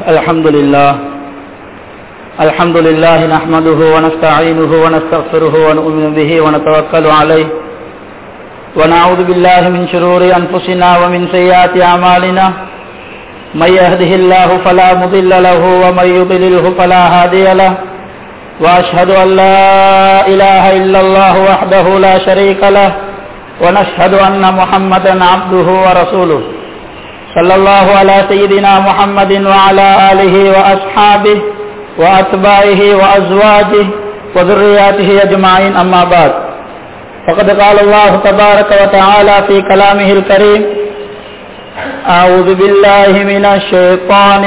الحمد لله الحمد لله نحمده ونستعينه ونستغفره ونؤمن به ونتوكل عليه ونعوذ بالله من شرور أنفسنا ومن سيئات أعمالنا من يهده الله فلا مضل له ومن يضلله فلا هادي له وأشهد أن لا إله إلا الله وحده لا شريك له ونشهد أن محمدا عبده ورسوله صلى الله على سيدنا محمد وعلى آله وأصحابه وأتباعه وأزواجه وذرياته أجمعين أما بعد فقد قال الله تبارك وتعالى في كلامه الكريم أعوذ بالله من الشيطان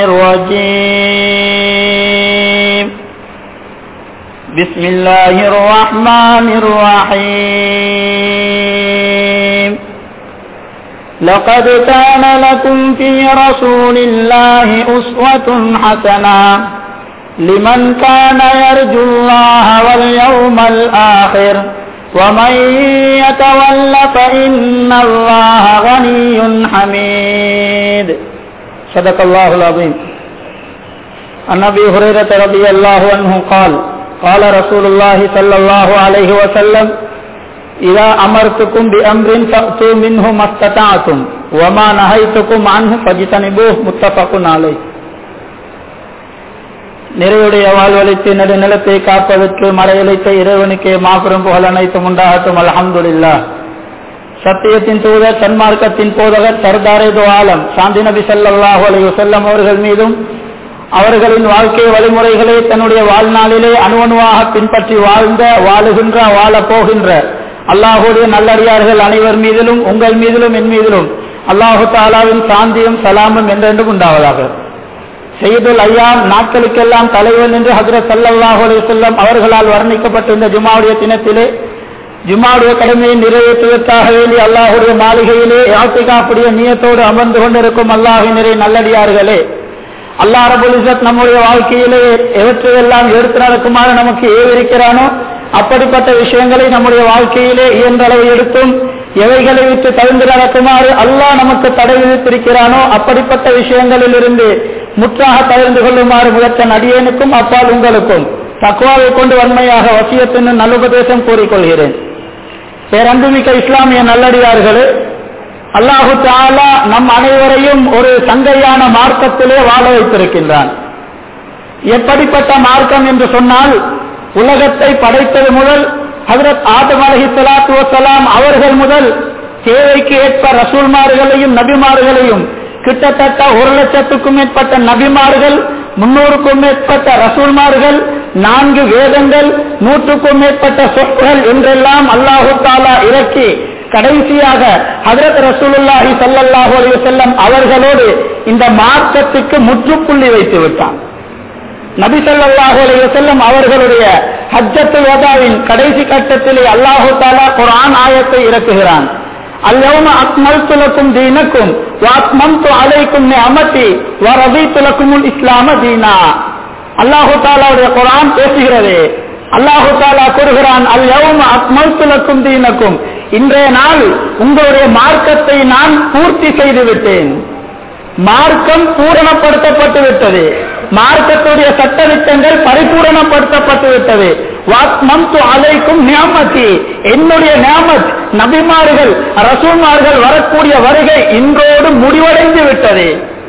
الرجيم بسم الله الرحمن الرحيم لقد كان لكم في رسول الله أسوة حسنة لمن كان يرجو الله واليوم الآخر ومن يتول فإن الله غني حميد صدق الله العظيم عن أبي هريرة رضي الله عنه قال قال رسول الله صلى الله عليه وسلم إذا أمرتكم بأمر فأتوا منه ما استطعتم وما نهيتكم عنه فاجتنبوه متفق عليه நிறைவுடைய வாழ்வழித்து நடுநிலத்தை காப்பதற்கு மறையளித்த இறைவனுக்கே மாபெரும் புகழ் அனைத்தும் உண்டாகட்டும் அலமதுல்லா சத்தியத்தின் தூதர் சன்மார்க்கத்தின் போதகர் சர்தாரே ஆலம் சாந்தி நபி சல்லாஹூ அலி வசல்லம் அவர்கள் மீதும் அவர்களின் வாழ்க்கை வழிமுறைகளை தன்னுடைய வாழ்நாளிலே அணுவணுவாக பின்பற்றி வாழ்ந்த வாழுகின்ற வாழப் போகின்ற அல்லாஹுடைய நல்லடியார்கள் அனைவர் மீதிலும் உங்கள் மீதிலும் என் மீதிலும் அல்லாஹு தாலாவின் சாந்தியும் சலாமும் என்றென்றும் உண்டாவதாக செய்துல் ஐயாம் நாட்களுக்கெல்லாம் தலைவன் என்று ஹசரத் சல்லாஹூ அலி சொல்லம் அவர்களால் வர்ணிக்கப்பட்ட இந்த ஜுமாவுடைய தினத்திலே ஜுமாவுடைய கடமையை நிறைவேற்றுவதற்காக வேண்டி அல்லாஹுடைய மாளிகையிலே யாத்திகாப்புடைய நியத்தோடு அமர்ந்து கொண்டிருக்கும் அல்லாஹினரை நல்லடியார்களே அல்லா ரபுல் இசத் நம்முடைய வாழ்க்கையிலே எவற்றையெல்லாம் எடுத்து நடக்குமாறு நமக்கு ஏவிருக்கிறானோ அப்படிப்பட்ட விஷயங்களை நம்முடைய வாழ்க்கையிலே இயன்றளவு எடுத்தும் எவைகளை விட்டு தகுந்து நடக்குமாறு அல்லாஹ் நமக்கு தடை விதித்திருக்கிறானோ அப்படிப்பட்ட விஷயங்களில் இருந்து முற்றாக தவிர்ந்து கொள்ளுமாறு முயற்சன் அடியனுக்கும் அப்பால் உங்களுக்கும் தக்குவாவை கொண்டு வன்மையாக வசியத்தின் நல்லுபதேசம் கூறிக்கொள்கிறேன் பேரன்புமிக்க இஸ்லாமிய நல்லடியார்களே அல்லாஹு தாலா நம் அனைவரையும் ஒரு சங்கையான மார்க்கத்திலே வாழ வைத்திருக்கின்றான் எப்படிப்பட்ட மார்க்கம் என்று சொன்னால் உலகத்தை படைத்தது முதல் ஹசரத் ஆதம் அலஹி சலாத்து வசலாம் அவர்கள் முதல் தேவைக்கு ஏற்ப ரசூல்மார்களையும் நபிமார்களையும் கிட்டத்தட்ட ஒரு லட்சத்துக்கும் மேற்பட்ட நபிமார்கள் முன்னூறுக்கும் மேற்பட்ட ரசூல்மார்கள் நான்கு வேதங்கள் நூற்றுக்கும் மேற்பட்ட சொற்கள் என்றெல்லாம் அல்லாஹு தாலா இறக்கி கடைசியாக ஹதரத் ரசூலுல்லாஹி சல்லாஹூ அலி செல்லம் அவர்களோடு இந்த மார்க்கத்துக்கு முற்றுப்புள்ளி வைத்து விட்டான் நபி சல்லாஹூ அலி செல்லம் அவர்களுடைய ஹஜ்ஜத்து வதாவின் கடைசி கட்டத்திலே அல்லாஹு தாலா குரான் ஆயத்தை இறக்குகிறான் اليوم أكملت لكم دينكم وأتممت عليكم نعمتي ورضيت لكم الإسلام دينا அல்லாஹு தாலாவுடைய குரான் பேசுகிறது அல்லாஹு தாலா கூறுகிறான் அல் யௌம அக்மல்து லக்கும் தீனக்கும் இன்றைய நாள் உங்களுடைய மார்க்கத்தை நான் பூர்த்தி செய்து விட்டேன் மார்க்கம் பூரணப்படுத்தப்பட்டு விட்டது மார்க்கத்துடைய சட்டத்திட்டங்கள் பரிபூரணப்படுத்தப்பட்டு விட்டது அலைக்கும் நியாமத்தி என்னுடைய நியாமத் நபிமார்கள் ரசூமார்கள் வரக்கூடிய வருகை இன்றோடு முடிவடைந்து விட்டது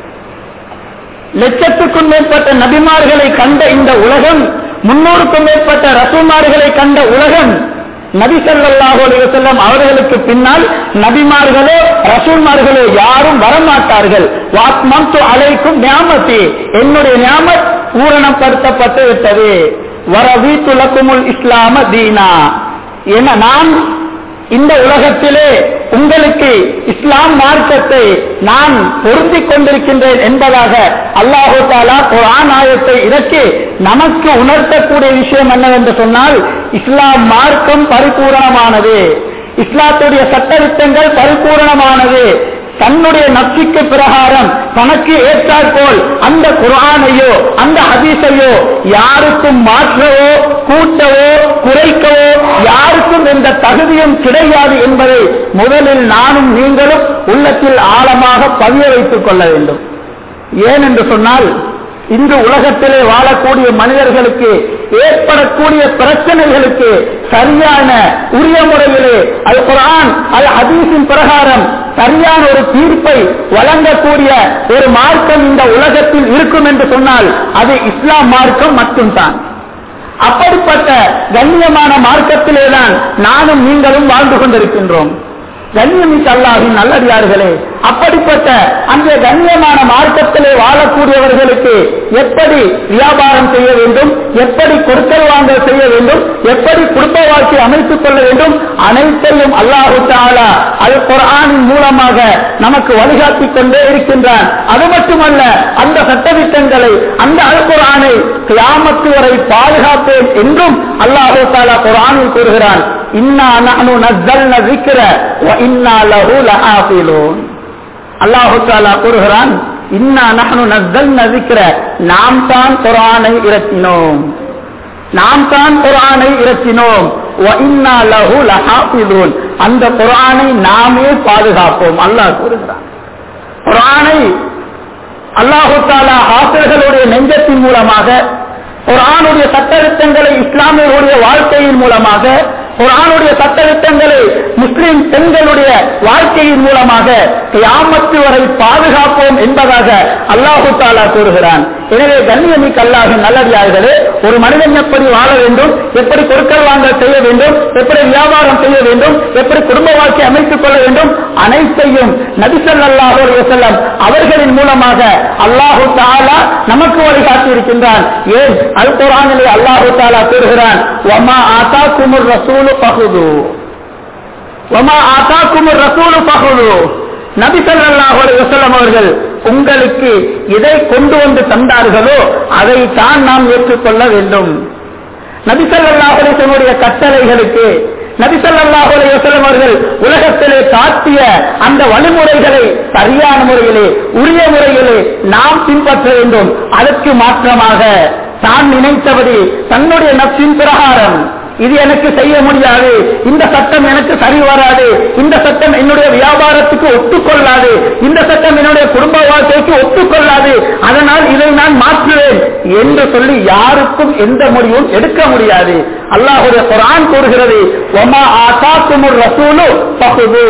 லட்சத்துக்கும் மேற்பட்ட நபிமார்களை கண்ட இந்த உலகம் முன்னூறுக்கும் மேற்பட்ட ரசூமார்களை கண்ட உலகம் நபி சல்லாஹூ செல்லம் அவர்களுக்கு பின்னால் நபிமார்களோ ரசூல்மார்களோ யாரும் வரமாட்டார்கள் வாத்மம் அலைக்கும் ஞாபத்தி என்னுடைய ஞாபத் பூரணப்படுத்தப்பட்டு விட்டது வரவி துலக்குமுல் இஸ்லாம தீனா என நான் இந்த உலகத்திலே உங்களுக்கு இஸ்லாம் மார்க்கத்தை நான் பொருந்திக் கொண்டிருக்கின்றேன் என்பதாக அல்லாஹு தாலா குரான் ஆயத்தை இறக்கி நமக்கு உணர்த்தக்கூடிய விஷயம் என்னவென்று சொன்னால் இஸ்லாம் மார்க்கம் பரிபூரணமானது இஸ்லாத்துடைய சட்டத்திட்டங்கள் பரிபூரணமானது தன்னுடைய நப்சிக்கு பிரகாரம் தனக்கு ஏற்றாற்போல் அந்த குரானையோ அந்த ஹதீஸையோ யாருக்கும் மாற்றவோ கூட்டவோ குறைக்கவோ யாருக்கும் எந்த தகுதியும் கிடையாது என்பதை முதலில் நானும் நீங்களும் உள்ளத்தில் ஆழமாக பதிய வைத்துக் கொள்ள வேண்டும் ஏன் என்று சொன்னால் இன்று உலகத்திலே வாழக்கூடிய மனிதர்களுக்கு ஏற்படக்கூடிய பிரச்சனைகளுக்கு சரியான உரிய முறையிலே அல் குரான் அல் ஹதீஸின் பிரகாரம் சரியான ஒரு தீர்ப்பை வழங்கக்கூடிய ஒரு மார்க்கம் இந்த உலகத்தில் இருக்கும் என்று சொன்னால் அது இஸ்லாம் மார்க்கம் மட்டும்தான் அப்படிப்பட்ட கண்ணியமான மார்க்கத்திலேதான் நானும் நீங்களும் வாழ்ந்து கொண்டிருக்கின்றோம் கண்ணியமிக்க அல்லாஹின் நல்லடியார்களே அப்படிப்பட்ட அந்த கண்ணியமான மார்க்கத்திலே வாழக்கூடியவர்களுக்கு எப்படி வியாபாரம் செய்ய வேண்டும் எப்படி கொடுக்கல் வாங்கல் செய்ய வேண்டும் எப்படி குடும்ப வாழ்க்கை அமைத்துக் கொள்ள வேண்டும் அனைத்தையும் அல்லாஹு தாலா அது குரானின் மூலமாக நமக்கு வழிகாட்டி கொண்டே இருக்கின்றான் அது மட்டுமல்ல அந்த சட்டத்திட்டங்களை அந்த அல் குரானை கியாமத்து வரை பாதுகாப்பேன் என்றும் அல்லாஹு தாலா குரானில் கூறுகிறான் இன்னா நஹ்னு நஸ்ஸல்ன ذِكْرَ وَإِنَّا لَهُ لَحَافِظُونَ அல்லாஹு தாலா கூறுகிறான் இன்னா நஹ்னு நஸ்ஸல்ன ذِكْرَ நாம் தான் குர்ஆனை இறக்கினோம் நாம் தான் குர்ஆனை இறக்கினோம் وَإِنَّا لَهُ لَحَافِظُونَ அந்த குர்ஆனை நாமே பாதுகாப்போம் அல்லாஹ் கூறுகிறான் குர்ஆனை அல்லாஹு தாலா ஆசிரியர்களுடைய நெஞ்சத்தின் மூலமாக குரானுடைய சட்டத்திட்டங்களை இஸ்லாமியர்களுடைய வாழ்க்கையின் மூலமாக குரானுடைய சட்டத்திட்டங்களை முஸ்லிம் பெண்களுடைய வாழ்க்கையின் மூலமாக கியாமத்து வரை பாதுகாப்போம் என்பதாக அல்லாஹு தாலா கூறுகிறான் எனவே கண்ணியமிக்க அல்லாஹ் நல்லடியார்களே ஒரு மனிதன் எப்படி வாழ வேண்டும் எப்படி கொடுக்கல் வாங்கல் செய்ய வேண்டும் எப்படி வியாபாரம் செய்ய வேண்டும் எப்படி குடும்ப வாழ்க்கை அமைத்துக் கொள்ள வேண்டும் அனைத்தையும் நபிசல்லாஹு செல்லம் அவர்களின் மூலமாக அல்லாஹு தாலா நமக்கு வழிகாட்டி இருக்கின்றான் ஏன் அல் குரானிலே அல்லாஹு தாலா கூறுகிறான் ஒமா ஆதா குமுர் ரசூலு பகுது ஒமா ஆதா குமுர் ரசூலு பகுது நபி ஸல்லல்லாஹு அலைஹி வஸல்லம் அவர்கள் உங்களுக்கு எதை கொண்டு வந்து தந்தார்களோ அதை தான் நாம் ஏற்றுக்கொள்ள வேண்டும் நபி ஸல்லல்லாஹு அலைஹி வஸல்லுடைய கட்டளைகளுக்கு நபி ஸல்லல்லாஹு அலைஹி வஸல்லம் அவர்கள் உலகத்திலே காட்டிய அந்த வழிமுறைகளை சரியான முறையிலே உரிய முறையிலே நாம் பின்பற்ற வேண்டும் அதற்கு மாற்றமாக தான் நினைத்தபடி தன்னுடைய நப்சின் பிரகாரம் இது எனக்கு செய்ய முடியாது இந்த சட்டம் எனக்கு சரி வராது இந்த சட்டம் என்னுடைய வியாபாரத்துக்கு ஒத்துக்கொள்ளாது இந்த சட்டம் என்னுடைய குடும்ப வாழ்க்கைக்கு ஒத்துக்கொள்ளாது அதனால் இதை நான் மாற்றுவேன் என்று சொல்லி யாருக்கும் எந்த முடிவும் எடுக்க முடியாது அல்லாஹுடைய குரான் கூறுகிறது ஒமா ஆசாக்குமுர் ரசூலு பகுது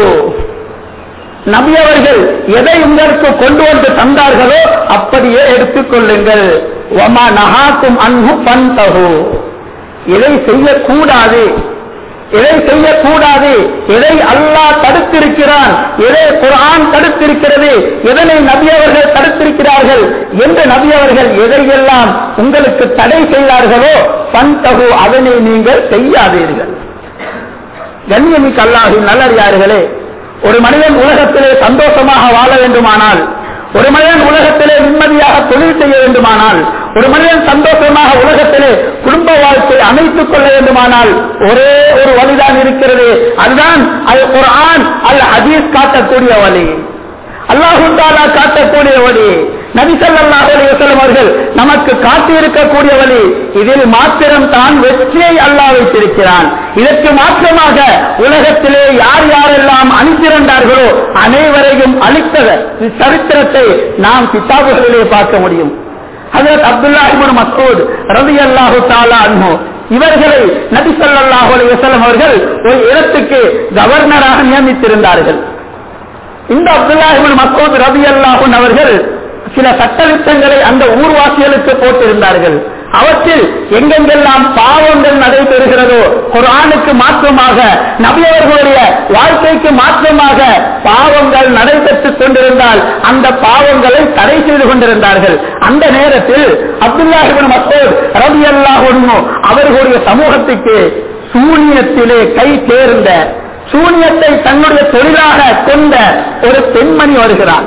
நபி அவர்கள் எதை உங்களுக்கு கொண்டு வந்து தந்தார்களோ அப்படியே எடுத்துக் கொள்ளுங்கள் ஒமா நகாக்கும் அன்பு பந்தகு எதை செய்யக்கூடாது எதை செய்யக்கூடாது எதை அல்லாஹ் தடுத்திருக்கிறான் எதை குரான் தடுத்திருக்கிறது எதனை நபி அவர்கள் தடுத்திருக்கிறார்கள் என்று நபி அவர்கள் எதையெல்லாம் உங்களுக்கு தடை செய்தார்களோ பந்தகு அதனை நீங்கள் செய்யாதீர்கள் கண்ணியமிக்க அல்லாஹின் நல்லறியார்களே ஒரு மனிதன் உலகத்திலே சந்தோஷமாக வாழ வேண்டுமானால் ஒரு மனிதன் உலகத்திலே நிம்மதியாக தொழில் செய்ய வேண்டுமானால் ஒரு மனிதன் சந்தோஷமாக உலகத்திலே குடும்ப வாழ்க்கை அமைத்துக் கொள்ள வேண்டுமானால் ஒரே ஒரு வழிதான் இருக்கிறது அதுதான் அல் குர்ஆன் அல் ஹதீஸ் காட்டக்கூடிய வழி அல்லாஹு தாலா காட்டக்கூடிய வழி நபி ஸல்லல்லாஹு அலைஹி வஸல்லம் அவர்கள் நமக்கு காட்டியிருக்கக்கூடிய வழி இதில் மாத்திரம் தான் வெற்றியை அல்லாஹ் வைத்திருக்கிறான் இதற்கு மாற்றமாக உலகத்திலே யார் யாரெல்லாம் அணிதிரண்டார்களோ அனைவரையும் அழித்த சரித்திரத்தை நாம் கிதாபுகளிலே பார்க்க முடியும் ஹஜரத் அப்துல்லா இப்னு மஸ்ஊத் ரலியல்லாஹு தஆலா அன்ஹு இவர்களை நபி ஸல்லல்லாஹு அலைஹி வஸல்லம் அவர்கள் ஒரு இடத்துக்கு கவர்னராக நியமித்திருந்தார்கள் இந்த அப்துல்லா இப்னு மஸ்ஊத் ரலியல்லாஹு அவர்கள் சில சட்டத்திட்டங்களை அந்த ஊர்வாசிகளுக்கு போட்டிருந்தார்கள் அவற்றில் எங்கெங்கெல்லாம் பாவங்கள் நடைபெறுகிறதோ குரானுக்கு மாற்றமாக நபியவர்களுடைய வாழ்க்கைக்கு மாற்றமாக பாவங்கள் நடைபெற்றுக் கொண்டிருந்தால் அந்த பாவங்களை தடை செய்து கொண்டிருந்தார்கள் அந்த நேரத்தில் அப்துல்லாஹிபின் மசோத் ரவி அல்லாஹ் அவர்களுடைய சமூகத்துக்கு சூனியத்திலே கை தேர்ந்த சூனியத்தை தன்னுடைய தொழிலாக கொண்ட ஒரு பெண்மணி வருகிறார்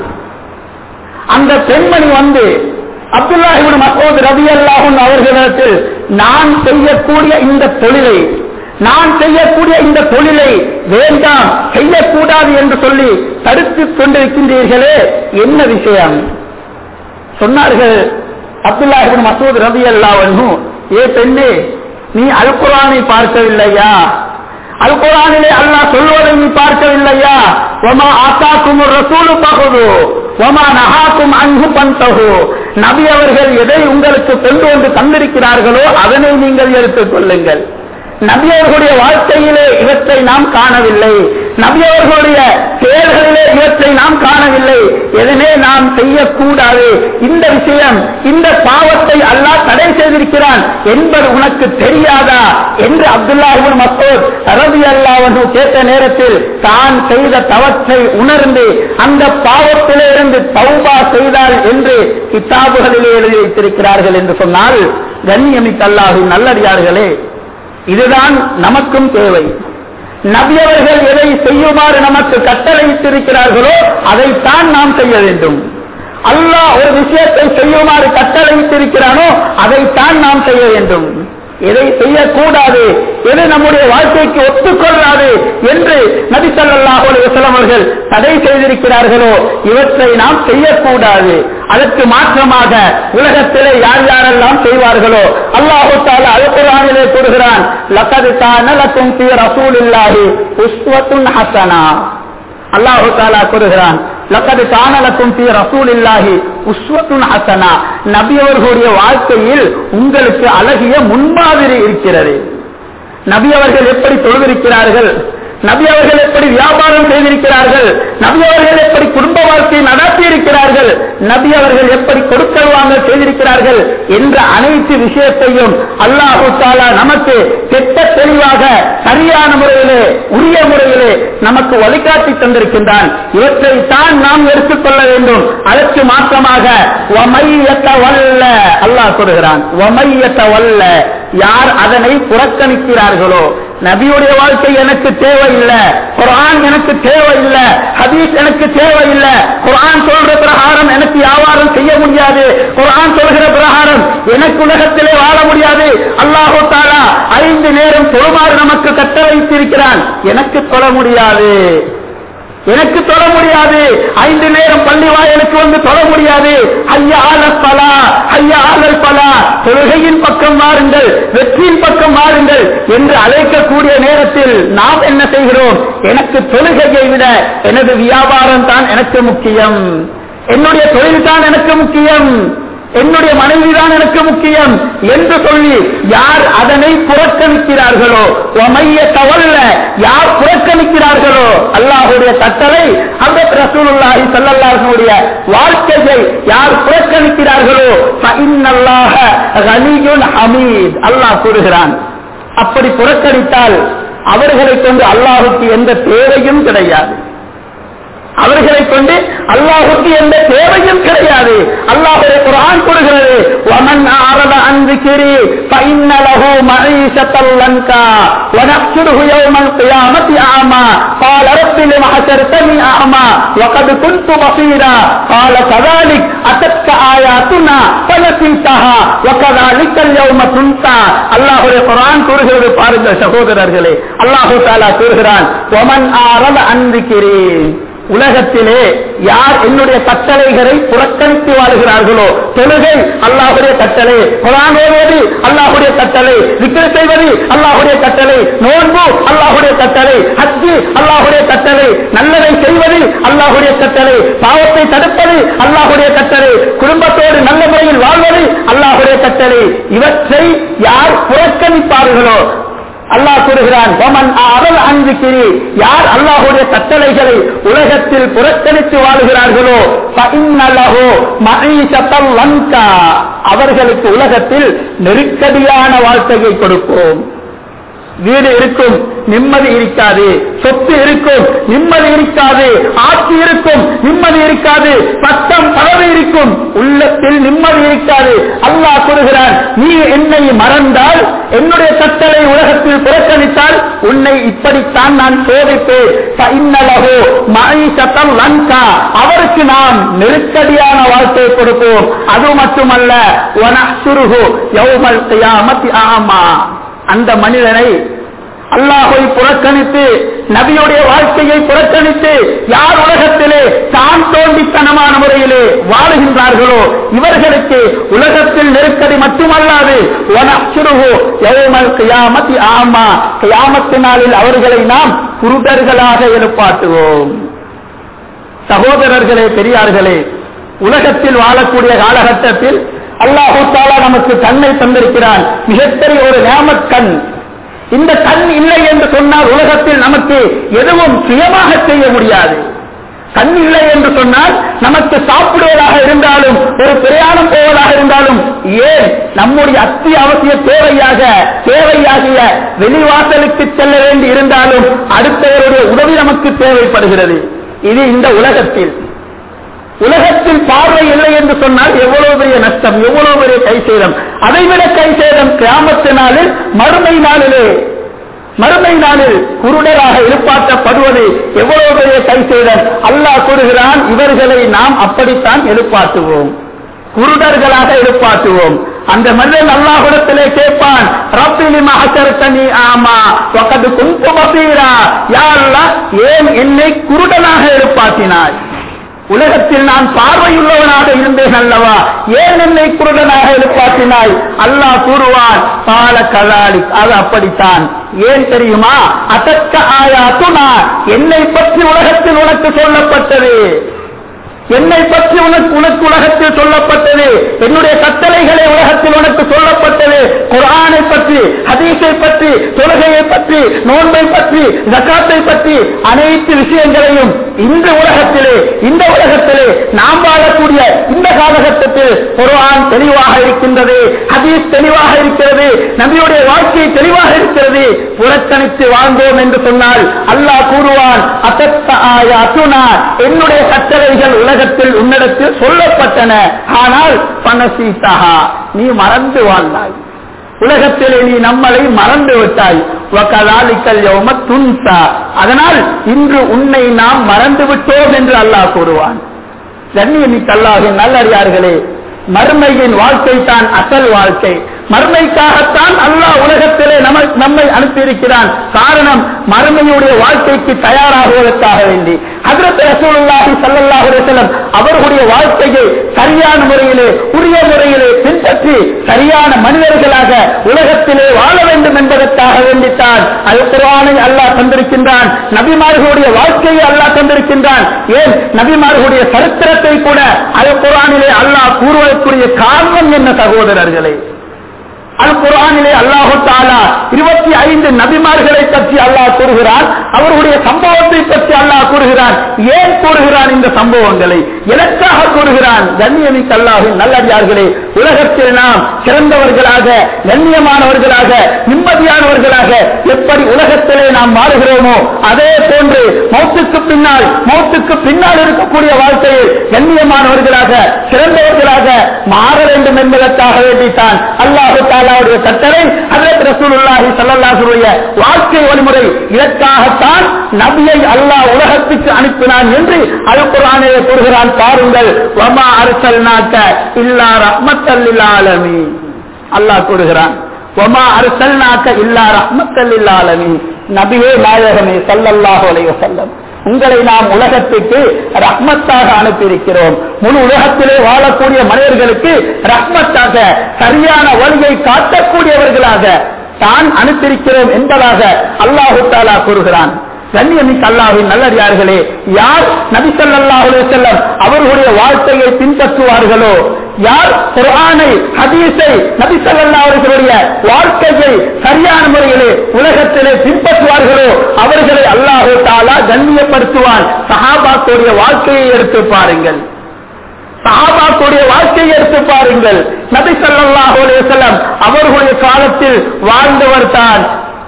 அந்த பெண்மணி வந்து அப்துல்லாஹிபின் மசோத் ரவி அல்லாஹும் அவர்களிடத்தில் நான் செய்யக்கூடிய இந்த தொழிலை நான் செய்யக்கூடிய இந்த தொழிலை வேண்டாம் செய்யக்கூடாது என்று சொல்லி தடுத்துக் கொண்டிருக்கின்றீர்களே என்ன விஷயம் சொன்னார்கள் அப்துல்லாஹிபின் மசூத் ரவி அல்லாஹும் ஏ பெண்ணே நீ அல் குரானை பார்க்கவில்லையா அல் குரானிலே அல்லாஹ் சொல்வதை நீ பார்க்கவில்லையா ஒமா ஆத்தாக்கும் ரசூலு பகுது ஒமா நகாக்கும் அன்பு பந்தகு நபி அவர்கள் எதை உங்களுக்கு கொண்டு வந்து தந்திருக்கிறார்களோ அதனை நீங்கள் எடுத்துக் கொள்ளுங்கள் நபி அவர்களுடைய வாழ்க்கையிலே இவற்றை நாம் காணவில்லை நபி அவர்களுடைய செயல்களிலே இவற்றை நாம் காணவில்லை எதனே நாம் செய்யக்கூடாது இந்த விஷயம் இந்த பாவத்தை அல்லாஹ் தடை செய்திருக்கிறான் என்பது உனக்கு தெரியாதா என்று அப்துல்லாஹிபின் மசூத் ரவி அல்லாஹ் கேட்ட நேரத்தில் தான் செய்த தவற்றை உணர்ந்து அந்த பாவத்திலே இருந்து தௌபா செய்தால் என்று கிதாபுகளிலே எழுதி வைத்திருக்கிறார்கள் என்று சொன்னால் கண்ணியமிக்க அல்லாஹின் நல்லடியார்களே இதுதான் நமக்கும் தேவை நபியவர்கள் எதை செய்யுமாறு நமக்கு கட்டளையிட்டிருக்கிறார்களோ அதைத்தான் நாம் செய்ய வேண்டும் அல்லாஹ் ஒரு விஷயத்தை செய்யுமாறு கட்டளையிட்டிருக்கிறானோ அதைத்தான் நாம் செய்ய வேண்டும் எதை செய்யக்கூடாது எது நம்முடைய வாழ்க்கைக்கு ஒத்துக்கொள்ளாது என்று நபி ஸல்லல்லாஹு அலைஹி வஸல்லம் அவர்கள் தடை செய்திருக்கிறார்களோ இவற்றை நாம் செய்யக்கூடாது அதற்கு மாற்றமாக உலகத்திலே யார் யாரெல்லாம் செய்வார்களோ அல்லாஹு தாலா அல் குர்ஆனிலே கூறுகிறான் லகத் கான லக்கும் ஃபீ ரசூலில்லாஹி உஸ்வத்துன் ஹஸனா அல்லாஹு தாலா கூறுகிறான் லக்கது காணலக்கும் ஃபீ ரசூலில்லாஹி உஸ்வத்துன் ஹசனா நபி அவர்களுடைய வாழ்க்கையில் உங்களுக்கு அழகிய முன்மாதிரி இருக்கிறது நபி அவர்கள் எப்படி தொழுதிருக்கிறார்கள் நபி அவர்கள் எப்படி வியாபாரம் செய்திருக்கிறார்கள் நபி அவர்கள் எப்படி குடும்ப வாழ்க்கையை நடத்தி இருக்கிறார்கள் நபி அவர்கள் எப்படி கொடுக்கல் வாங்க செய்திருக்கிறார்கள் என்ற அனைத்து விஷயத்தையும் அல்லாஹு தாலா நமக்கு கெட்ட தெளிவாக சரியான முறையிலே உரிய முறையிலே நமக்கு வழிகாட்டி தந்திருக்கின்றான் இவற்றை தான் நாம் எடுத்துக்கொள்ள வேண்டும் அதற்கு மாற்றமாக வமையத்த வல்ல அல்லாஹ் கூறுகிறான் வமையத்த வல்ல யார் அதனை புறக்கணிக்கிறார்களோ நபியுடைய வாழ்க்கை எனக்கு தேவையில்லை குரான் எனக்கு தேவையில்லை ஹதீஸ் எனக்கு தேவையில்லை குரான் சொல்ற பிரகாரம் எனக்கு வியாபாரம் செய்ய முடியாது குரான் சொல்கிற பிரகாரம் எனக்கு உலகத்திலே வாழ முடியாது அல்லாஹு தாலா ஐந்து நேரம் தொழுமாறு நமக்கு கட்ட வைத்திருக்கிறான் எனக்கு தொழ முடியாது எனக்கு தொழ முடியாது ஐந்து நேரம் பள்ளி வாயலுக்கு வந்து தொழ முடியாது ஐயா ஆலல் பலா ஐயா ஆலல் பலா தொழுகையின் பக்கம் மாறுங்கள் வெற்றியின் பக்கம் மாறுங்கள் என்று அழைக்கக்கூடிய நேரத்தில் நாம் என்ன செய்கிறோம் எனக்கு தொழுகையை விட எனது வியாபாரம் தான் எனக்கு முக்கியம் என்னுடைய தொழில் தான் எனக்கு முக்கியம் என்னுடைய மனைவிதான் எனக்கு முக்கியம் என்று சொல்லி யார் அதனை புறக்கணிக்கிறார்களோ ஒமைய தவல்ல யார் புறக்கணிக்கிறார்களோ அல்லாஹுடைய கட்டளை அந்த ரசூலுல்லாஹி ஸல்லல்லாஹுடைய வாழ்க்கையை யார் புறக்கணிக்கிறார்களோ ஃபஇன்னல்லாஹ கனியுன் ஹமீத் அல்லாஹ் கூறுகிறான் அப்படி புறக்கணித்தால் அவர்களை கொண்டு அல்லாஹுக்கு எந்த தேவையும் கிடையாது அவர்களை கொண்டு அல்லாஹுக்கு எந்த தேவையும் கிடையாது அல்லாஹுடைய குரான் கூறுகிறது ومن أعرض عن ذكري فإن له معيشة لنكا ونحشره يوم القيامة أعمى قال رب لم حشرتني أعمى وقد كنت بصيرا قال كذلك أتتك آياتنا فنسيتها وكذلك اليوم تنسى அல்லாஹுடைய குரான் கூறுகிறது பாருங்கள் சகோதரர்களே அல்லாஹு தாலா கூறுகிறான் ومن أعرض عن ذكري உலகத்திலே யார் என்னுடைய கட்டளைகளை புறக்கணித்து வாழ்கிறார்களோ தொழுகை அல்லாஹுடைய கட்டளை குரான் ஓதுவது அல்லாஹுடைய கட்டளை விக்கிர செய்வது அல்லாஹுடைய கட்டளை நோன்பு அல்லாஹுடைய கட்டளை ஹஜ்ஜு அல்லாஹுடைய கட்டளை நல்லதை செய்வது அல்லாஹுடைய கட்டளை பாவத்தை தடுப்பது அல்லாஹுடைய கட்டளை குடும்பத்தோடு நல்ல முறையில் வாழ்வது அல்லாஹுடைய கட்டளை இவற்றை யார் புறக்கணிப்பார்களோ அல்லாஹ் கூறுகிறான் ஒமன் அவள் அன்பிக்கிறி யார் அல்லாஹுடைய கட்டளைகளை உலகத்தில் புறக்கணித்து வாழுகிறார்களோ பஇன்னலஹு மஈஷத்தல் லங்கா அவர்களுக்கு உலகத்தில் நெருக்கடியான வாழ்க்கையை கொடுப்போம் வீடு இருக்கும் நிம்மதி இருக்காது சொத்து இருக்கும் நிம்மதி இருக்காது ஆட்சி இருக்கும் நிம்மதி இருக்காது பட்டம் பதவி இருக்கும் உள்ளத்தில் நிம்மதி இருக்காது அல்லாஹ் கூறுகிறான் நீ என்னை மறந்தால் என்னுடைய கட்டளை உலகத்தில் புறக்கணித்தால் உன்னை இப்படித்தான் நான் சோதிப்பேன் இன்னலகோ மகிஷத்தம் லங்கா அவருக்கு நாம் நெருக்கடியான வாழ்க்கை கொடுப்போம் அது மட்டுமல்ல வனசுருகு யௌமல் கியாமத்தி ஆமா அந்த மனிதனை அல்லாஹை புறக்கணித்து நபியுடைய வாழ்க்கையை புறக்கணித்து யார் உலகத்திலே தான் தோண்டித்தனமான முறையிலே வாழுகின்றார்களோ இவர்களுக்கு உலகத்தில் நெருக்கடி மட்டுமல்லாது கியாமத்தி ஆமா கியாமத்து நாளில் அவர்களை நாம் குருடர்களாக எழுப்பாட்டுவோம் சகோதரர்களே பெரியார்களே உலகத்தில் வாழக்கூடிய காலகட்டத்தில் அல்லாஹு தாலா நமக்கு கண்ணை தந்திருக்கிறான் மிகப்பெரிய ஒரு நியாமத் கண் இந்த கண் இல்லை என்று சொன்னால் உலகத்தில் நமக்கு எதுவும் சுயமாக செய்ய முடியாது கண் இல்லை என்று சொன்னால் நமக்கு சாப்பிடுவதாக இருந்தாலும் ஒரு பிரயாணம் போவதாக இருந்தாலும் ஏன் நம்முடைய அத்தியாவசிய தேவையாக தேவையாகிய வெளிவாசலுக்கு செல்ல வேண்டி இருந்தாலும் அடுத்தவருடைய உதவி நமக்கு தேவைப்படுகிறது இது இந்த உலகத்தில் உலகத்தில் பார்வை இல்லை என்று சொன்னால் எவ்வளவு பெரிய நஷ்டம் எவ்வளவு பெரிய கை சேதம் அதைவிட கை சேதம் கிராமத்து நாளில் மறுமை நாளிலே மறுமை நாளில் குருடராக எழுப்பாற்றப்படுவது எவ்வளவு பெரிய கை சேதம் அல்லாஹ் கூறுகிறான் இவர்களை நாம் அப்படித்தான் எழுப்பாட்டுவோம் குருடர்களாக எழுப்பாட்டுவோம் அந்த மனிதன் அல்லாஹுடத்திலே கேட்பான் ரப்பிலி மகசரத்தனி ஆமா ஒக்கது குன்பு பசீரா யா அல்லாஹ் ஏன் என்னை குருடனாக எழுப்பாட்டினாய் உலகத்தில் நான் பார்வையுள்ளவனாக இருந்தேன் அல்லவா ஏன் என்னை குருடனாக எழுப்பாட்டினாய் அல்லாஹ் கூறுவான் கால கலாலி அது அப்படித்தான் ஏன் தெரியுமா அதற்க ஆயா துணா என்னை பற்றி உலகத்தில் உனக்கு சொல்லப்பட்டது என்னை பற்றி உனக்கு உனக்கு உலகத்தில் சொல்லப்பட்டது என்னுடைய கட்டளைகளை உலகத்தில் உனக்கு சொல்லப்பட்டது குரானை பற்றி ஹதீஸை பற்றி தொழுகையை பற்றி நோன்பை பற்றி ஜக்காத்தை பற்றி அனைத்து விஷயங்களையும் இந்த உலகத்திலே இந்த உலகத்திலே நாம் வாழக்கூடிய இந்த காலகட்டத்தில் குரான் தெளிவாக இருக்கின்றது ஹதீஸ் தெளிவாக இருக்கிறது நபியுடைய வாழ்க்கை தெளிவாக இருக்கிறது புறக்கணித்து வாழ்ந்தோம் என்று சொன்னால் அல்லாஹ் கூறுவான் அத்தத்த ஆயா அத்துனா என்னுடைய கட்டளைகள் உலகத்தில் உன்னிடத்தில் சொல்லப்பட்டன ஆனால் பணசீத்தகா நீ மறந்து வாழ்ந்தாய் உலகத்திலே நீ நம்மளை மறந்து விட்டாய் வக்கலாலிக்கல் யௌம துன்சா அதனால் இன்று உன்னை நாம் மறந்து விட்டோம் என்று அல்லாஹ் கூறுவான் கண்ணியமிக்க அல்லாஹின் நல்லறியார்களே மறுமையின் வாழ்க்கை தான் அசல் வாழ்க்கை மறுமைக்காகத்தான் அல்லாஹ் உலகத்திலே நம்ம நம்மை அனுப்பியிருக்கிறான் காரணம் மறுமையுடைய வாழ்க்கைக்கு தயாராகுவதற்காக வேண்டி ஹஜரத் ரசூலுல்லாஹி ஸல்லல்லாஹு அலைஹி வஸல்லம் அவர்களுடைய வாழ்க்கையை சரியான முறையிலே உரிய முறையிலே பின்பற்றி சரியான மனிதர்களாக உலகத்திலே வாழ வேண்டும் என்பதற்காக வேண்டித்தான் அது குர்ஆனை அல்லாஹ் தந்திருக்கின்றான் நபிமார்களுடைய வாழ்க்கையை அல்லாஹ் தந்திருக்கின்றான் ஏன் நபிமார்களுடைய சரித்திரத்தை கூட அது குர்ஆனிலே அல்லாஹ் கூறுவதற்குரிய காரணம் என்ன சகோதரர்களே அல் குரானிலே அல்லாஹு தாலா இருபத்தி ஐந்து நபிமார்களை பற்றி அல்லாஹ் கூறுகிறான் அவர்களுடைய சம்பவத்தை பற்றி அல்லாஹ் கூறுகிறான் ஏன் கூறுகிறான் இந்த சம்பவங்களை எதற்காக கூறுகிறான் கண்ணியமிக்க அல்லாஹின் நல்லடியார்களே உலகத்தில் நாம் சிறந்தவர்களாக கண்ணியமானவர்களாக நிம்மதியானவர்களாக எப்படி உலகத்திலே நாம் வாழுகிறோமோ அதே போன்று மௌத்துக்கு பின்னால் மௌத்துக்கு பின்னால் இருக்கக்கூடிய வாழ்க்கையில் கண்ணியமானவர்களாக சிறந்தவர்களாக மாற வேண்டும் என்பதற்காக வேண்டித்தான் அல்லாஹு தாலாவுடைய கட்டளை ஹஜரத் ரசூலுல்லாஹி ஸல்லல்லாஹுடைய வாழ்க்கை வழிமுறை இதற்காகத்தான் நபியை அல்லாஹ் உலகத்துக்கு அனுப்பினான் என்று அல் குர்ஆனிலே கூறுகிறான் பாருங்கள் வமா அர்சல்நாக்க இல்லா ரஹ்மத்தல் லில் ஆலமீன் அல்லாஹ் கூறுகிறான் வமா அர்சல்நாக்க இல்லா ரஹ்மத்தல் லில் ஆலமீன் நபியே நாயகமே ஸல்லல்லாஹு அலைஹி வஸல்லம் உங்களை நாம் உலகத்துக்கு ரஹ்மத்தாக அனுப்பியிருக்கிறோம் முழு உலகத்திலே வாழக்கூடிய மனிதர்களுக்கு ரஹ்மத்தாக சரியான வழியை காட்டக்கூடியவர்களாக தான் அனுப்பியிருக்கிறோம் என்பதாக அல்லாஹு தாலா கூறுகிறான் கண்ணியமிக்க அல்லாஹின் நல்லடியார்களே யார் நபி ஸல்லல்லாஹு அலைஹி வஸல்லம் அவர்களுடைய வாழ்க்கையை பின்பற்றுவார்களோ யார் குர்ஆனை ஹதீஸை நபி ஸல்லல்லாஹு அலைஹி வஸல்லுடைய வாழ்க்கையை சரியான முறையிலே உலகத்திலே பின்பற்றுவார்களோ அவர்களை அல்லாஹு தஆலா கண்ணியப்படுத்துவான் சஹாபாக்களுடைய வாழ்க்கையை எடுத்து பாருங்கள் சஹாபாக்களுடைய வாழ்க்கையை எடுத்து பாருங்கள் நபி ஸல்லல்லாஹு அலைஹி வஸல்லம் அவர்களுடைய காலத்தில் வாழ்ந்தவர் தான்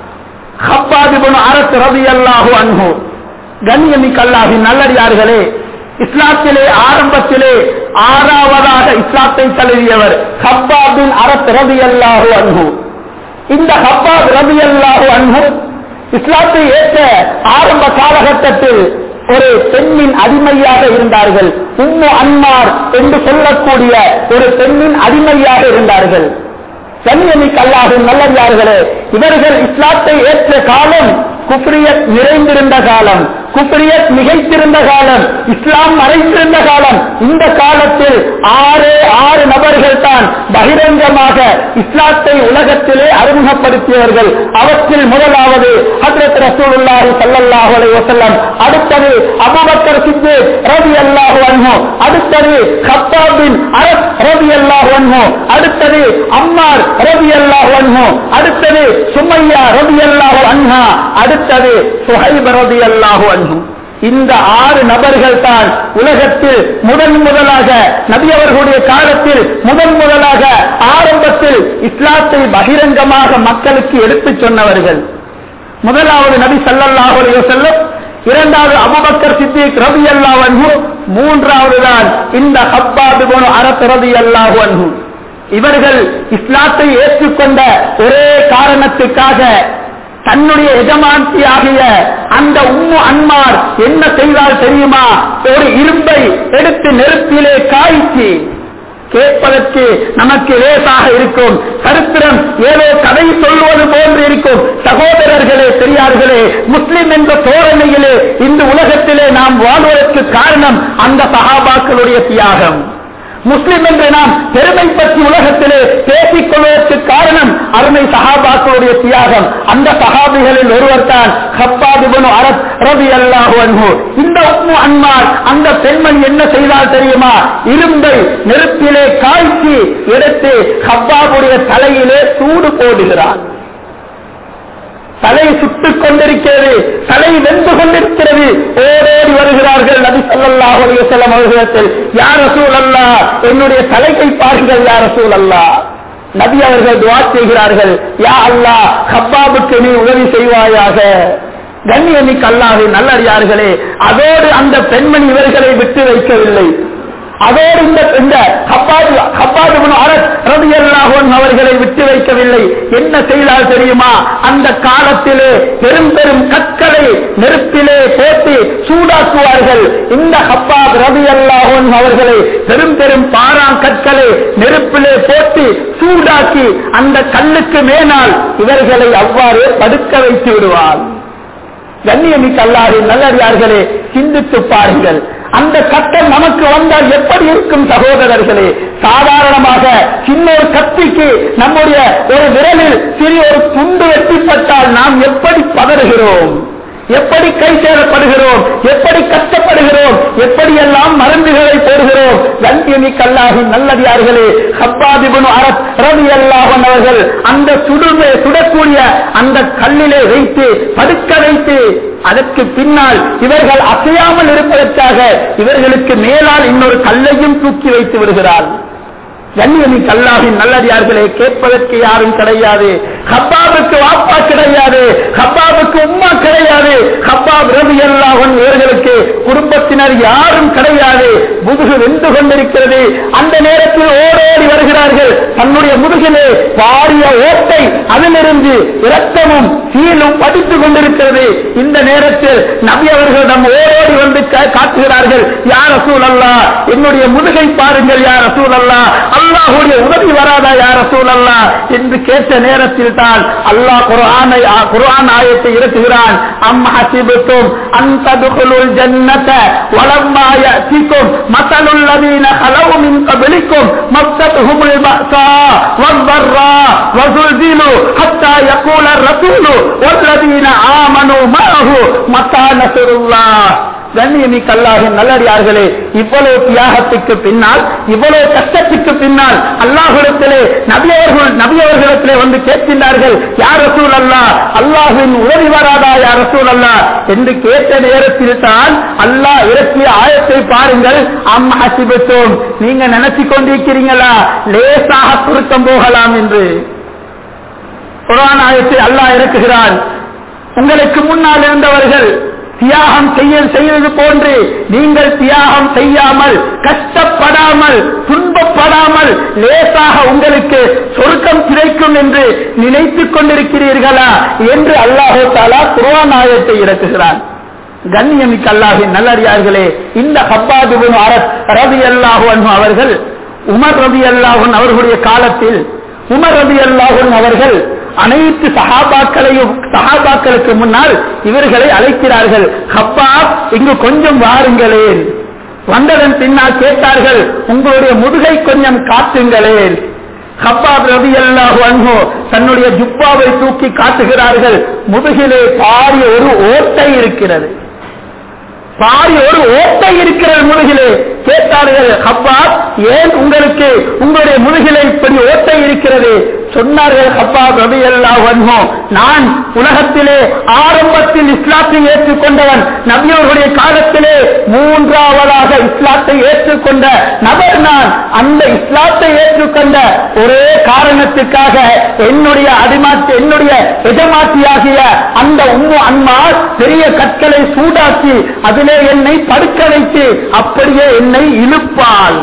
ஹப்பாதிபுன் அரசு ரவி அல்லாஹு அன்ஹு கண்ணியமிக்க அல்லாஹின் நல்லடியார்களே இஸ்லாத்திலே ஆரம்பத்திலே ஆறாவதாக இஸ்லாத்தை தழுவியவர் ஹப்பாபின் அரசு ரவி அல்லாஹு அன்ஹு இந்த ஹப்பாப் ரவி அல்லாஹு அன்ஹு இஸ்லாத்தை ஏற்ற ஆரம்ப காலகட்டத்தில் ஒரு பெண்ணின் அடிமையாக இருந்தார்கள் உம்மு அன்மார் என்று சொல்லக்கூடிய ஒரு பெண்ணின் அடிமையாக இருந்தார்கள் கண்ணியமிக்க அல்லாஹின் நல்லடியார்களே இவர்கள் இஸ்லாத்தை ஏற்ற காலம் குப்ரியத் நிறைந்திருந்த காலம் குப்ரியத் மிகைத்திருந்த காலம் இஸ்லாம் மறைந்திருந்த காலம் இந்த காலத்தில் ஆறு ஆறு நபர்கள் தான் பகிரங்கமாக இஸ்லாத்தை உலகத்திலே அறிமுகப்படுத்தியவர்கள் அவற்றில் முதலாவது ஹஜ்ரத் ரசூலுல்லாஹி ஸல்லல்லாஹு அலைஹி வஸல்லம் அடுத்தது அபூபக்கர் சித்திக் ரலியல்லாஹு அன்ஹு அடுத்தது கத்தாப் பின் அரஸ் ரலியல்லாஹு அன்ஹு அடுத்தது அம்மார் ரலியல்லாஹு அன்ஹு அடுத்தது சுமையா ரலியல்லாஹு அன்ஹா அடுத்தது சுஹைப் ரலியல்லாஹு அன்ஹு இந்த ஆறு நபர்கள் தான் உலகத்தில் முதன் முதலாக நபி அவர்களுடைய காலத்தில் முதன் முதலாக ஆரம்பத்தில் இஸ்லாத்தை பகிரங்கமாக மக்களுக்கு எடுத்துச் சொன்னவர்கள் முதலாவது நபி ஸல்லல்லாஹு அலைஹி வஸல்லம் இரண்டாவது அபூபக்கர் சித்திக் ரலியல்லாஹு அன்ஹு மூன்றாவது தான் இந்த ஹப்பாப் இப்னு அரத் ரலியல்லாஹு அன்ஹு இவர்கள் இஸ்லாத்தை ஏற்றுக்கொண்ட ஒரே காரணத்துக்காக தன்னுடைய எஜமான்சி ஆகிய அந்த உம்மு அன்மார் என்ன செய்தால் தெரியுமா ஒரு இரும்பை எடுத்து நெருப்பிலே காய்ச்சி கேட்பதற்கு நமக்கு லேசாக இருக்கும் சரித்திரம் ஏதோ கதை சொல்வது போன்று இருக்கும் சகோதரர்களே பெரியார்களே முஸ்லிம் என்ற தோரணையிலே இந்த உலகத்திலே நாம் வாழ்வதற்கு காரணம் அந்த சகாபாக்களுடைய தியாகம் முஸ்லிம் என்று நாம் பெருமை பற்றி உலகத்திலே பேசிக் கொள்வதற்கு காரணம் அருமை சஹாபாக்களுடைய தியாகம் அந்த சஹாபிகளில் ஒருவர் தான் ஹப்பாபிபனு அரத் ரவி அல்லாஹு அன்ஹு இந்த உம்மு அன்மார் அந்த பெண்மணி என்ன செய்தால் தெரியுமா இரும்பை நெருப்பிலே காய்ச்சி எடுத்து ஹப்பாபுடைய தலையிலே சூடு போடுகிறார் தலை சுட்டுக் கொண்டிருக்கிறது தலை வெந்து கொண்டிருக்கிறது ஓடோடி வருகிறார்கள் நபி ஸல்லல்லாஹு அலைஹி வஸல்லம் அவர்களிடத்தில் யார் ரசூல் அல்லா என்னுடைய தலையை பாருங்கள் யார் ரசூல் அல்லா நபி அவர்கள் துவா செய்கிறார்கள் யா அல்லாஹ் ஹப்பாபுக்கு நீ உதவி செய்வாயாக கண்ணியமிக்கு அல்லாஹை நல்லறியார்களே அதோடு அந்த பெண்மணி இவர்களை விட்டு வைக்கவில்லை அதோடு இந்த இந்த அவர்களை விட்டு வைக்கவில்லை என்ன செய்தால் தெரியுமா அந்த காலத்திலே பெரும் பெரும் கற்களை நெருப்பிலே போட்டு சூடாக்குவார்கள் இந்த ஹப்பாப் ரவி அல்லாஹோன் அவர்களை பெரும் பெரும் பாராங் கற்களை நெருப்பிலே போட்டு சூடாக்கி அந்த கல்லுக்கு மேனால் இவர்களை அவ்வாறு படுக்க வைத்து விடுவார் கண்ணியமிக்க அல்லாஹே நல்லடியார்களே சிந்தித்து பாருங்கள் அந்த கட்டம் நமக்கு வந்தால் எப்படி இருக்கும் சகோதரர்களே சாதாரணமாக சின்ன ஒரு கத்திக்கு நம்முடைய ஒரு விரலில் சிறிய ஒரு துண்டு வெட்டிப்பட்டால் நாம் எப்படி பதறுகிறோம் எப்படி கை சேரப்படுகிறோம் எப்படி கஷ்டப்படுகிறோம் எப்படியெல்லாம் மருந்துகளை போடுகிறோம் கண்ணியமி கல்லாகி நல்லடியார்களே ஹப்பாதிபுன் அரத் ரவி அல்லாஹன் அவர்கள் அந்த சுடுமே சுடக்கூடிய அந்த கல்லிலே வைத்து படுக்க வைத்து அதற்கு பின்னால் இவர்கள் அசையாமல் இருப்பதற்காக இவர்களுக்கு மேலால் இன்னொரு கல்லையும் தூக்கி வைத்து விடுகிறார் கண்ணியமி கல்லாவின் நல்லடியார்களே கேட்பதற்கு யாரும் கிடையாது ஹப்பாபுக்கு வாப்பா கிடையாது ஹப்பாபுக்கு உம்மா கிடையாது ஹப்பாப் ரவி அல்லாஹன் இவர்களுக்கு குடும்பத்தினர் யாரும் கிடையாது முதுகு வெந்து கொண்டிருக்கிறது அந்த நேரத்தில் ஓடோடி வருகிறார்கள் தன்னுடைய முதுகிலே பாரிய ஓட்டை அதிலிருந்து இரத்தமும் சீலும் படித்துக் கொண்டிருக்கிறது இந்த நேரத்தில் நபி அவர்களிடம் ஓடோடி வந்து கா- காட்டுகிறார்கள் யார் ரசூல் அல்லா என்னுடைய முதுகை பாருங்கள் யார் ரசூல் அல்லா அல்லாஹுடைய உதவி வராதா யார் ரசூல் அல்லா என்று கேட்ட நேரத்தில் தான் அல்லாஹ் குர்ஆனை குர்ஆன் ஆயத்தை இறக்குகிறான் அம் ஹசிபுத்தும் அன் ததுகுலுல் ஜன்னத வலம்மா யஅதிக்கும் மஸலுல் லதீன خلوا من قبلكم مستهم البأساء والضراء وزلزلوا حتى يقول الرسول والذين آمنوا معه متى نصر الله கண்ணியமிக்க அல்லாஹின் நல்லடியார்களே இவ்வளவு தியாகத்துக்கு பின்னால் இவ்வளவு கஷ்டத்துக்கு பின்னால் அல்லாஹுடத்திலே நபியவர்கள் நபியவர்களிடத்திலே வந்து கேட்கின்றார்கள் யார் ரசூல் அல்லா அல்லாஹின் உதவி வராதா யார் ரசூல் அல்லா என்று கேட்ட நேரத்தில் தான் அல்லாஹ் இறக்கிய ஆயத்தை பாருங்கள் அம் ஹசிபத்தோம் நீங்க நினைச்சு கொண்டிருக்கிறீங்களா லேசாக சுருக்கம் போகலாம் என்று குரான் ஆயத்தை அல்லாஹ் இறக்குகிறான் உங்களுக்கு முன்னால் இருந்தவர்கள் தியாகம் செய்ய செய்வது போன்று நீங்கள் தியாகம் செய்யாமல் கஷ்டப்படாமல் துன்பப்படாமல் லேசாக உங்களுக்கு சொர்க்கம் கிடைக்கும் என்று நினைத்துக் கொண்டிருக்கிறீர்களா என்று அல்லாஹு தாலா குர்ஆன் ஆயத்தை இறக்குகிறான் கண்ணியமிக்க அல்லாஹின் நல்லடியார்களே இந்த ஹப்பாதுபின் அரத் ரவி அல்லாஹு அவர்கள் உமர் ரவி அல்லாஹன் அவர்களுடைய காலத்தில் உமர் ரவி அல்லாஹன் அவர்கள் அனைத்து சஹாபாக்களையும் சஹாபாக்களுக்கு முன்னால் இவர்களை அழைக்கிறார்கள் ஹப்பாப் இங்கு கொஞ்சம் வாருங்களேன் வந்ததன் பின்னால் கேட்டார்கள் உங்களுடைய முதுகை கொஞ்சம் காட்டுங்களேன் ஹப்பாப் ரவி அல்லாஹு அன்ஹோ தன்னுடைய ஜுப்பாவை தூக்கி காட்டுகிறார்கள் முதுகிலே பாரிய ஒரு ஓட்டை இருக்கிறது பாரிய ஒரு ஓட்டை இருக்கிறது முதுகிலே கேட்டார்கள் ஹப்பாப் ஏன் உங்களுக்கு உங்களுடைய முதுகிலே இப்படி ஓட்டை இருக்கிறது சொன்னார்கள் ஹப்பாப் ரவி அல்லாஹ் நான் உலகத்திலே ஆரம்பத்தில் இஸ்லாத்தை ஏற்றுக்கொண்டவன் நபியவர்களுடைய காலத்திலே மூன்றாவதாக இஸ்லாத்தை ஏற்றுக்கொண்ட நபர் நான் அந்த இஸ்லாத்தை ஏற்றுக்கொண்ட ஒரே காரணத்துக்காக என்னுடைய அடிமாட்டி என்னுடைய எஜமாட்டியாகிய அந்த உம்மு அன்மா பெரிய கற்களை சூடாக்கி அதிலே என்னை படுக்க வைத்து அப்படியே என்னை இழுப்பாள்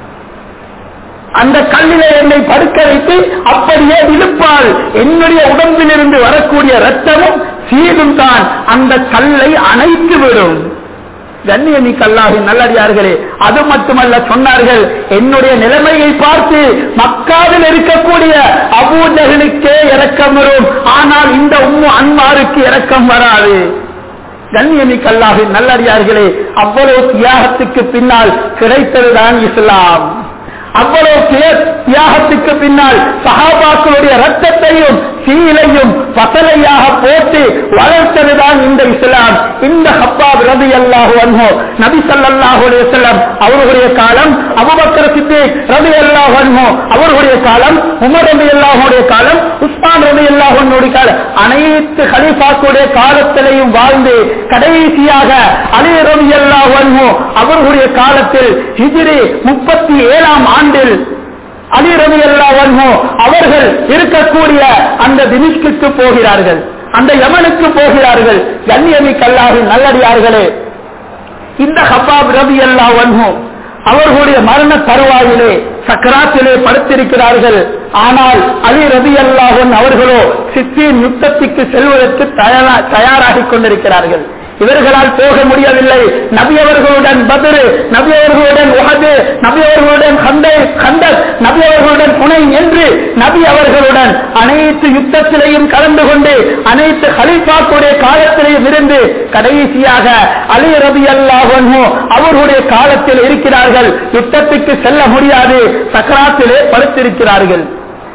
அந்த கல்லிலே என்னை படுக்க வைத்து அப்படியே இழுப்பாள் என்னுடைய உடம்பிலிருந்து வரக்கூடிய ரத்தமும் சீதும் தான் அந்த கல்லை அணைத்து விடும் கண்ணியமி கல்லாகி நல்லடியார்களே அது மட்டுமல்ல சொன்னார்கள் என்னுடைய நிலைமையை பார்த்து மக்காவில் இருக்கக்கூடிய அபூஜகளுக்கே இறக்கம் வரும் ஆனால் இந்த உம்மு அன்மாருக்கு இறக்கம் வராது கண்ணியமி கல்லாகி நல்லடியார்களே அவ்வளவு தியாகத்துக்கு பின்னால் கிடைத்ததுதான் இஸ்லாம் அவ்வளவு திய- தியாகத்துக்கு பின்னால் சஹாபாக்களுடைய ரத்தத்தையும் சீலையும் பசலையாக போட்டு வளர்த்ததுதான் இந்த இஸ்லாம் இந்த ஹப்பாப் ரபி அல்லாஹு அன்ஹோ நபி ஸல்லல்லாஹு அலைஹி வஸல்லம் அவர்களுடைய காலம் அபூபக்கர் சித்திக் ரபி அல்லாஹு அன்ஹோ அவர்களுடைய காலம் உமர் ரபி அல்லாஹுடைய காலம் உஸ்மான் ரபி அல்லாஹுடைய காலம் அனைத்து ஹலீஃபாக்களுடைய காலத்திலையும் வாழ்ந்து கடைசியாக அலி ரபி அல்லாஹு அன்ஹோ அவர்களுடைய காலத்தில் ஹிஜ்ரி முப்பத்தி ஏழாம் ஆண்டில் அலி ரவி அல்லா அவர்கள் இருக்கக்கூடிய அந்த தினிஷ்குக்கு போகிறார்கள் அந்த யமனுக்கு போகிறார்கள் கண்ணியமி கல்லாவின் நல்லடியார்களே இந்த ஹப்பாப் ரவி அல்லா அவர்களுடைய மரண தருவாயிலே சக்கராத்திலே படுத்திருக்கிறார்கள் ஆனால் அலி ரபி அல்லாஹன் அவர்களோ சித்தியின் யுத்தத்துக்கு செல்வதற்கு தயாரா- தயாராகிக் கொண்டிருக்கிறார்கள் இவர்களால் போக முடியவில்லை நபி அவர்களுடன் பதிரு நபி அவர்களுடன் உஹது நபி அவர்களுடன் ஹந்தை ஹந்தக் நபி அவர்களுடன் புனை என்று நபி அவர்களுடன் அனைத்து யுத்தத்திலையும் கலந்து கொண்டு அனைத்து ஹலிஃபாக்குடைய காலத்திலையும் இருந்து கடைசியாக அலி ரபி அல்லாஹோ அவர்களுடைய காலத்தில் இருக்கிறார்கள் யுத்தத்துக்கு செல்ல முடியாது சக்கராத்திலே படுத்திருக்கிறார்கள்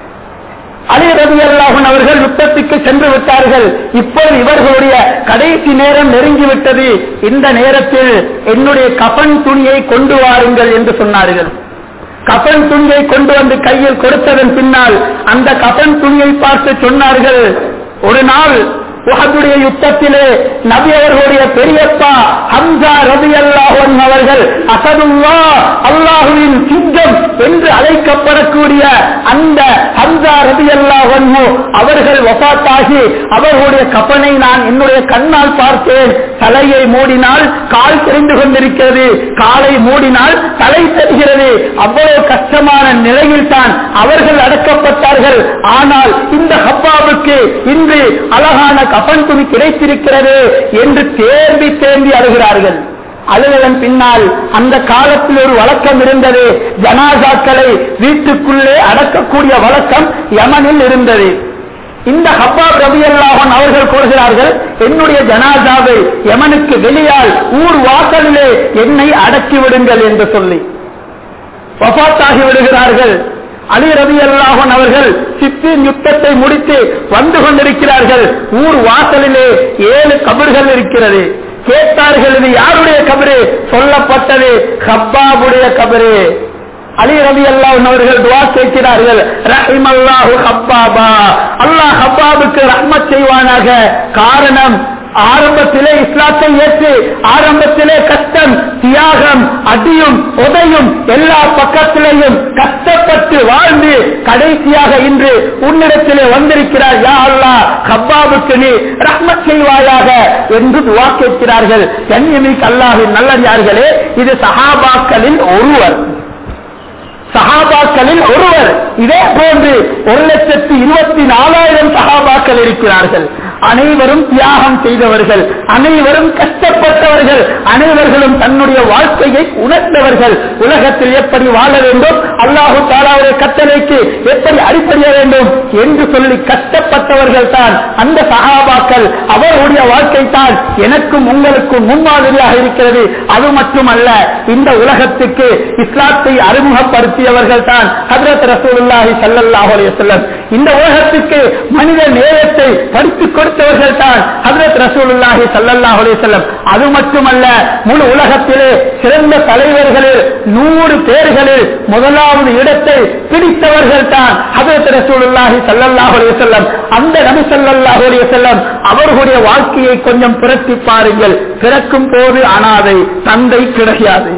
அலி ரவி அல்லாஹன் அவர்கள் யுத்தத்துக்கு சென்று விட்டார்கள் இப்போது இவர்களுடைய கடைசி நேரம் நெருங்கிவிட்டது இந்த நேரத்தில் என்னுடைய கபன் துணியை கொண்டு வாருங்கள் என்று சொன்னார்கள் கபன் துணியை கொண்டு வந்து கையில் கொடுத்ததன் பின்னால் அந்த கபன் துணியை பார்த்து சொன்னார்கள் ஒரு நாள் உஹதுடைய யுத்தத்திலே நபி அவர்களுடைய பெரியப்பா ஹம்சா ரபி அல்லாஹன் அவர்கள் அசதுல்லா அல்லாஹுவின் சிங்கம் என்று அழைக்கப்படக்கூடிய அந்த ஹம்சா ரபி அல்லாஹன் அவர்கள் வபாத்தாகி அவர்களுடைய கப்பனை நான் என்னுடைய கண்ணால் பார்த்தேன் தலையை மூடினால் கால் தெரிந்து கொண்டிருக்கிறது காலை மூடினால் தலை தெரிகிறது அவ்வளவு கஷ்டமான நிலையில் தான் அவர்கள் அடக்கப்பட்டார்கள் ஆனால் இந்த ஹப்பாவுக்கு இன்று அழகான கப்பன் துணி கிடைத்திருக்கிறது என்று தேம்பி தேம்பி அழுகிறார்கள் அழுவதன் பின்னால் அந்த காலத்தில் ஒரு வழக்கம் இருந்தது ஜனாசாக்களை வீட்டுக்குள்ளே அடக்கக்கூடிய வழக்கம் யமனில் இருந்தது இந்த ஹப்பாப் ரவி அல்லாஹன் அவர்கள் கூறுகிறார்கள் என்னுடைய ஜனாசாவை யமனுக்கு வெளியால் ஊர் வாசலிலே என்னை அடக்கி விடுங்கள் என்று சொல்லி வபாத்தாகி விடுகிறார்கள் அலி ரவி அல்லாஹன் அவர்கள் சித்தின் யுத்தத்தை முடித்து வந்து கொண்டிருக்கிறார்கள் ஊர் வாசலிலே ஏழு கபர்கள் இருக்கிறது கேட்டார்கள் இது யாருடைய கபரு சொல்லப்பட்டது ஹப்பாபுடைய கபரு அலி ரவி அல்லாஹ் அவர்கள் துவா கேட்கிறார்கள் ரஹிம் அல்லாஹு ஹப்பாபா அல்லாஹ் ஹப்பாபுக்கு ரஹ்மத் செய்வானாக காரணம் ஆரம்பத்திலே இஸ்லாத்தை ஏற்று ஆரம்பத்திலே கஷ்டம் தியாகம் அடியும் உதையும் எல்லா பக்கத்திலேயும் கஷ்டப்பட்டு வாழ்ந்து கடைசியாக இன்று உன்னிடத்திலே வந்திருக்கிறார் யா அல்லாஹ் ஹப்பாபுக்கு நீ ரஹ்மத் செய்வாயாக என்று துவா கேட்கிறார்கள் கண்ணியமிக்கு அல்லாஹின் நல்லடியார்களே இது சஹாபாக்களில் ஒருவர் சஹாபாக்களில் ஒருவர் இதே போன்று ஒரு லட்சத்தி இருபத்தி நாலாயிரம் சஹாபாக்கள் இருக்கிறார்கள் அனைவரும் தியாகம் செய்தவர்கள் அனைவரும் கஷ்டப்பட்டவர்கள் அனைவர்களும் தன்னுடைய வாழ்க்கையை உணர்ந்தவர்கள் உலகத்தில் எப்படி வாழ வேண்டும் அல்லாஹு தாலாவுடைய அல்லாஹுடைய கட்டளைக்கு எப்படி அடிப்படைய வேண்டும் என்று சொல்லி கஷ்டப்பட்டவர்கள் தான் அந்த சகாபாக்கள் அவர்களுடைய வாழ்க்கை தான் எனக்கும் உங்களுக்கும் முன்மாதிரியாக இருக்கிறது அது மட்டுமல்ல இந்த உலகத்துக்கு இஸ்லாத்தை அறிமுகப்படுத்தியவர்கள் தான் ஹதரத் ரசூலுல்லாஹி ஸல்லல்லாஹு அலைஹி வஸல்லம் இந்த உலகத்துக்கு மனித நேயத்தை படித்துக் கொடுத்தவர்கள் தான் ஹதரத் ரசூலுல்லாஹி ஸல்லல்லாஹு அலைஹி வஸல்லம் அது மட்டுமல்ல முழு உலகத்திலே சிறந்த தலைவர்களில் நூறு பேர்களில் முதலாவது இடத்தை பிடித்தவர்கள் தான் ஹதரத் ரசூலுல்லாஹி ஸல்லல்லாஹு அலைஹி வஸல்லம் அந்த நபி ஸல்லல்லாஹு அலைஹி வஸல்லம் அவர்களுடைய வாழ்க்கையை கொஞ்சம் புரட்டி பாருங்கள் பிறக்கும் போது அனாதை தந்தை கிடையாது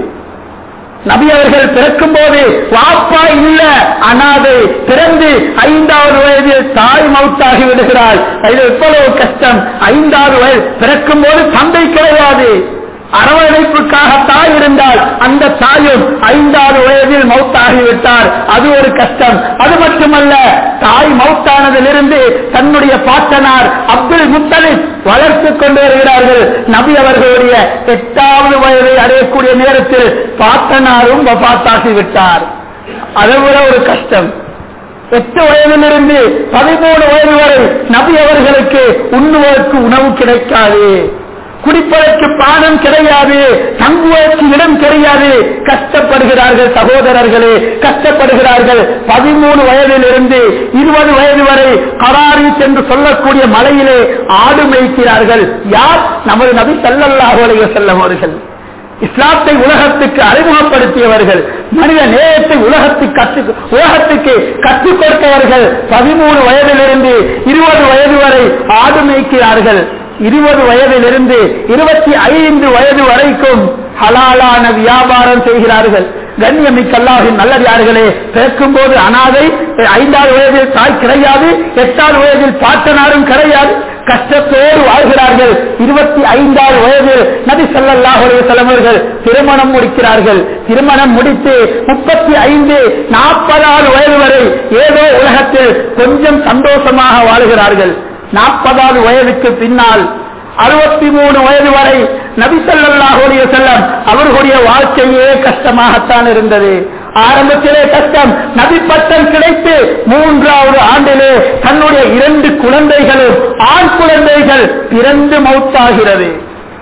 நபி அவர்கள் பிறக்கும் போது வாப்பா இல்ல அனாதை பிறந்து ஐந்தாவது வயதில் தாய் மவுத்தாகி விடுகிறாள் இது எவ்வளவு கஷ்டம் ஐந்தாவது வயது பிறக்கும் போது தந்தை கிடையாது அரவணைப்புக்காக தாய் இருந்தால் அந்த தாயும் ஐந்தாவது வயதில் மௌத்தாகிவிட்டார் அது ஒரு கஷ்டம் அது மட்டுமல்ல தாய் மௌத்தானதிலிருந்து தன்னுடைய பாட்டனார் அப்துல் முத்தலிப் வளர்த்து கொண்டு வருகிறார்கள் நபி அவர்களுடைய எட்டாவது வயதை அடையக்கூடிய நேரத்தில் பாட்டனாரும் வபாத்தாகிவிட்டார் அதை விட ஒரு கஷ்டம் எட்டு வயதிலிருந்து பதிமூணு வயது வரை நபி அவர்களுக்கு உண்ணுவதற்கு உணவு கிடைக்காது குடிப்பதற்கு பானம் கிடையாது தங்குவதற்கு இடம் கிடையாது கஷ்டப்படுகிறார்கள் சகோதரர்களே கஷ்டப்படுகிறார்கள் பதிமூணு வயதிலிருந்து இருபது வயது வரை கராரி என்று சொல்லக்கூடிய மலையிலே ஆடு மேய்க்கிறார்கள் யார் நமது நபி சல்லல்லாஹு அலைஹி வஸல்லம் அவர்கள் இஸ்லாத்தை உலகத்துக்கு அறிமுகப்படுத்தியவர்கள் மனித நேயத்தை உலகத்துக்கு கற்று உலகத்துக்கு கற்றுக் கொடுத்தவர்கள் பதிமூணு வயதிலிருந்து இருபது வயது வரை ஆடு மேய்க்கிறார்கள் இருபது வயதிலிருந்து இருபத்தி ஐந்து வயது வரைக்கும் ஹலாலான வியாபாரம் செய்கிறார்கள் கண்ணியமிக்கல்லாவின் நல்லடியார்களே பிறக்கும் போது அனாதை ஐந்தாவது வயதில் தாய் கிடையாது எட்டாவது வயதில் பாட்டனாரும் கிடையாது கஷ்டத்தோடு வாழ்கிறார்கள் இருபத்தி ஐந்தாவது வயதில் நபி ஸல்லல்லாஹு அலைஹி வஸல்லம் அவர்கள் திருமணம் முடிக்கிறார்கள் திருமணம் முடித்து முப்பத்தி ஐந்து நாற்பதாவது வயது வரை ஏதோ உலகத்தில் கொஞ்சம் சந்தோஷமாக வாழ்கிறார்கள் நாற்பதாவது வயதுக்கு பின்னால் அறுபத்தி மூணு வயது வரை நபிசல்லாஹுடைய செல்லம் அவர்களுடைய வாழ்க்கையே கஷ்டமாகத்தான் இருந்தது ஆரம்பத்திலே கஷ்டம் நபி பட்டம் கிடைத்து மூன்றாவது ஆண்டிலே தன்னுடைய இரண்டு குழந்தைகளும் ஆண் குழந்தைகள் பிறந்து மௌத்தாகிறது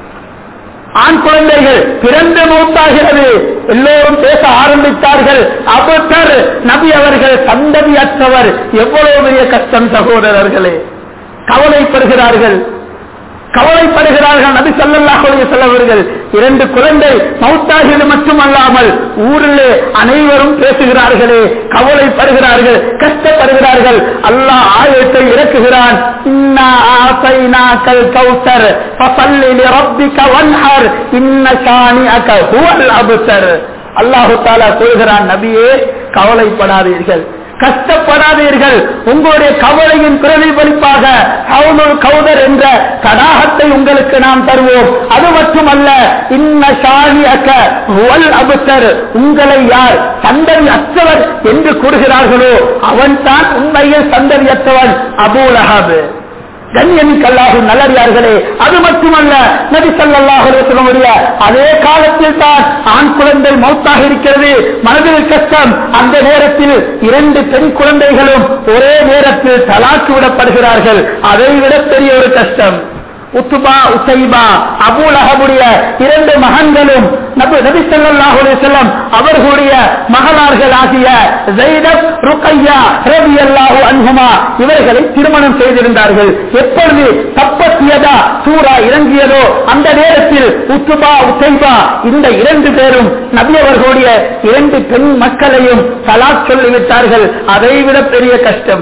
ஆண் குழந்தைகள் பிறந்து மூத்தாகிறது எல்லோரும் பேச ஆரம்பித்தார்கள் அபுத்தர் நபி அவர்கள் சந்ததியற்றவர் எவ்வளவு பெரிய கஷ்டம் சகோதரர்களே கவலைப்படுகிறார்கள் கவலைப்படுகிறார்கள் நபி சல்லாஹுடைய செல்லவர்கள் இரண்டு குழந்தை மௌத்தாகிறது மட்டுமல்லாமல் ஊரிலே அனைவரும் பேசுகிறார்களே கவலைப்படுகிறார்கள் கஷ்டப்படுகிறார்கள் அல்லாஹ் ஆயத்தை இறக்குகிறான் இன்னா ஆசைனாக்கல் கௌசர் ஃபஸல்லி லிரப்பிக வன்ஹர் இன்ன ஷானிஅக ஹுவல் அப்தர் அல்லாஹ் தஆலா சொல்கிறான் நபியே கவலைப்படாதீர்கள் கஷ்டப்படாதீர்கள் உங்களுடைய கவலையின் பிரதிபலிப்பாக கவுனல் கவுதர் என்ற கடாகத்தை உங்களுக்கு நாம் தருவோம் அது மட்டுமல்ல இன்ன ஷாஹி அக்க வல் அபுத்தர் உங்களை யார் சந்ததி அற்றவர் என்று கூறுகிறார்களோ அவன் தான் உண்மையில் சந்ததி அற்றவன் அபூலஹாபு கண்ணியமிக்கல்லாகும் நல்லடியார்களே அது மட்டுமல்ல நபி சல்லாஹுடைய அதே காலத்தில் தான் ஆண் குழந்தை மௌத்தாக இருக்கிறது மனதில் கஷ்டம் அந்த நேரத்தில் இரண்டு பெண் குழந்தைகளும் ஒரே நேரத்தில் தலாக்கு விடப்படுகிறார்கள் அதை விட பெரிய ஒரு கஷ்டம் உத்துபா உசைபா அபூல் அஹபுடைய இரண்டு மகன்களும் நபி நபி ஸல்லல்லாஹு அலைஹி வஸல்லம் அவர்களுடைய மகளார்கள் ஆகிய ஜைனப் ருக்கையா ரலியல்லாஹு அன்ஹுமா இவர்களை திருமணம் செய்திருந்தார்கள் எப்பொழுது தப்பத்தியதா சூரா இறங்கியதோ அந்த நேரத்தில் உத்துபா உசைபா இந்த இரண்டு பேரும் நபி அவர்களுடைய இரண்டு பெண் மக்களையும் தலாக் சொல்லிவிட்டார்கள் அதைவிட பெரிய கஷ்டம்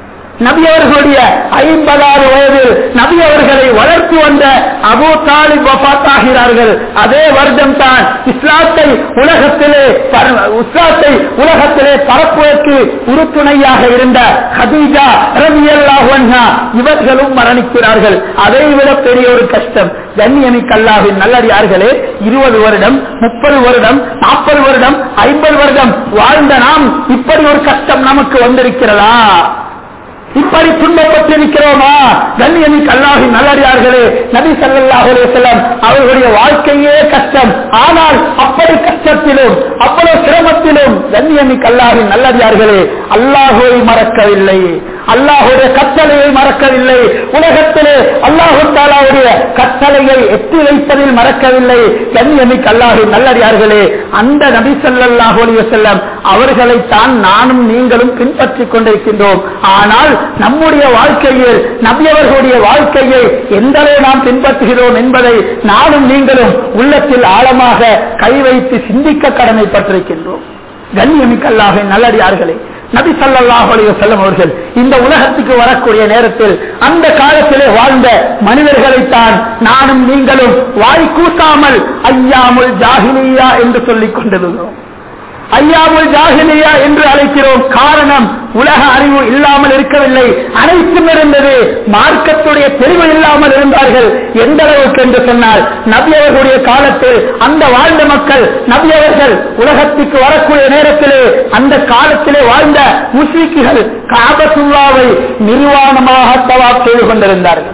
நபி அவர்களுடைய ஐம்பதாவது வயதில் நபி அவர்களை வளர்த்து வந்த அபு தாலிப் வபாத்தாகிறார்கள் அதே வருடம் தான் இஸ்லாத்தை உலகத்திலே பர- இஸ்லாத்தை உலகத்திலே பரப்புவதற்கு உறுதுணையாக இருந்த ஹதீஜா ரபியல்லாஹு அன்ஹா இவர்களும் மரணிக்கிறார்கள் அதை விட பெரிய ஒரு கஷ்டம் கண்ணியமிக்க அல்லாஹ்வின் நல்லடியார்களே இருபது வருடம் முப்பது வருடம் நாற்பது வருடம் ஐம்பது வருடம் வாழ்ந்த நாம் இப்படி ஒரு கஷ்டம் நமக்கு வந்திருக்கிறதா இப்படி துன்பப்பட்டிருக்கிறோமா கண்ணியமிக்கு அல்லாஹின் நல்லடியார்களே நபி ஸல்லல்லாஹு அலைஹி வஸல்லம் அவர்களுடைய வாழ்க்கையே கஷ்டம் ஆனால் அப்படி கஷ்டத்திலும் அவ்வளவு சிரமத்திலும் கண்ணியமிக்கு அல்லாஹின் நல்லடியார்களே அல்லாஹுவை மறக்கவில்லை அல்லாஹுடைய கட்டளையை மறக்கவில்லை உலகத்திலே அல்லாஹு தாலாவுடைய கட்டளையை எட்டி வைப்பதில் மறக்கவில்லை கண்ணியமிக்கு அல்லாஹின் நல்லடியார்களே அந்த நபி ஸல்லல்லாஹு அலைஹி வஸல்லம் அவர்களைத்தான் நானும் நீங்களும் பின்பற்றிக் கொண்டிருக்கின்றோம் ஆனால் நம்முடைய வாழ்க்கையில் நபியவர்களுடைய வாழ்க்கையை எந்த அளவு நாம் பின்பற்றுகிறோம் என்பதை நானும் நீங்களும் உள்ளத்தில் ஆழமாக கை வைத்து சிந்திக்க கடமைப்பட்டிருக்கின்றோம் கண்ணியமிக்கல்லாக நல்லடியார்களே நபி ஸல்லல்லாஹு அலைஹி வஸல்லம் அவர்கள் இந்த உலகத்துக்கு வரக்கூடிய நேரத்தில் அந்த காலத்திலே வாழ்ந்த மனிதர்களைத்தான் நானும் நீங்களும் வாய் கூட்டாமல் ஐயாமுல் ஜாஹிலியா என்று சொல்லிக் கொண்டிருந்தோம் ஐயாமுல் ஜாஹிலியா என்று அழைக்கிறோம் காரணம் உலக அறிவு இல்லாமல் இருக்கவில்லை அனைத்தும் இருந்தது மார்க்கத்துடைய தெளிவு இல்லாமல் இருந்தார்கள் எந்த அளவுக்கு என்று சொன்னால் நபி அவர்களுடைய காலத்தில் அந்த வாழ்ந்த மக்கள் நபி அவர்கள் உலகத்துக்கு வரக்கூடிய நேரத்திலே அந்த காலத்திலே வாழ்ந்த முஸ்லிக்குகள் காபத்துல்லாவை நிர்வாணமாக தவாப் செய்து கொண்டிருந்தார்கள்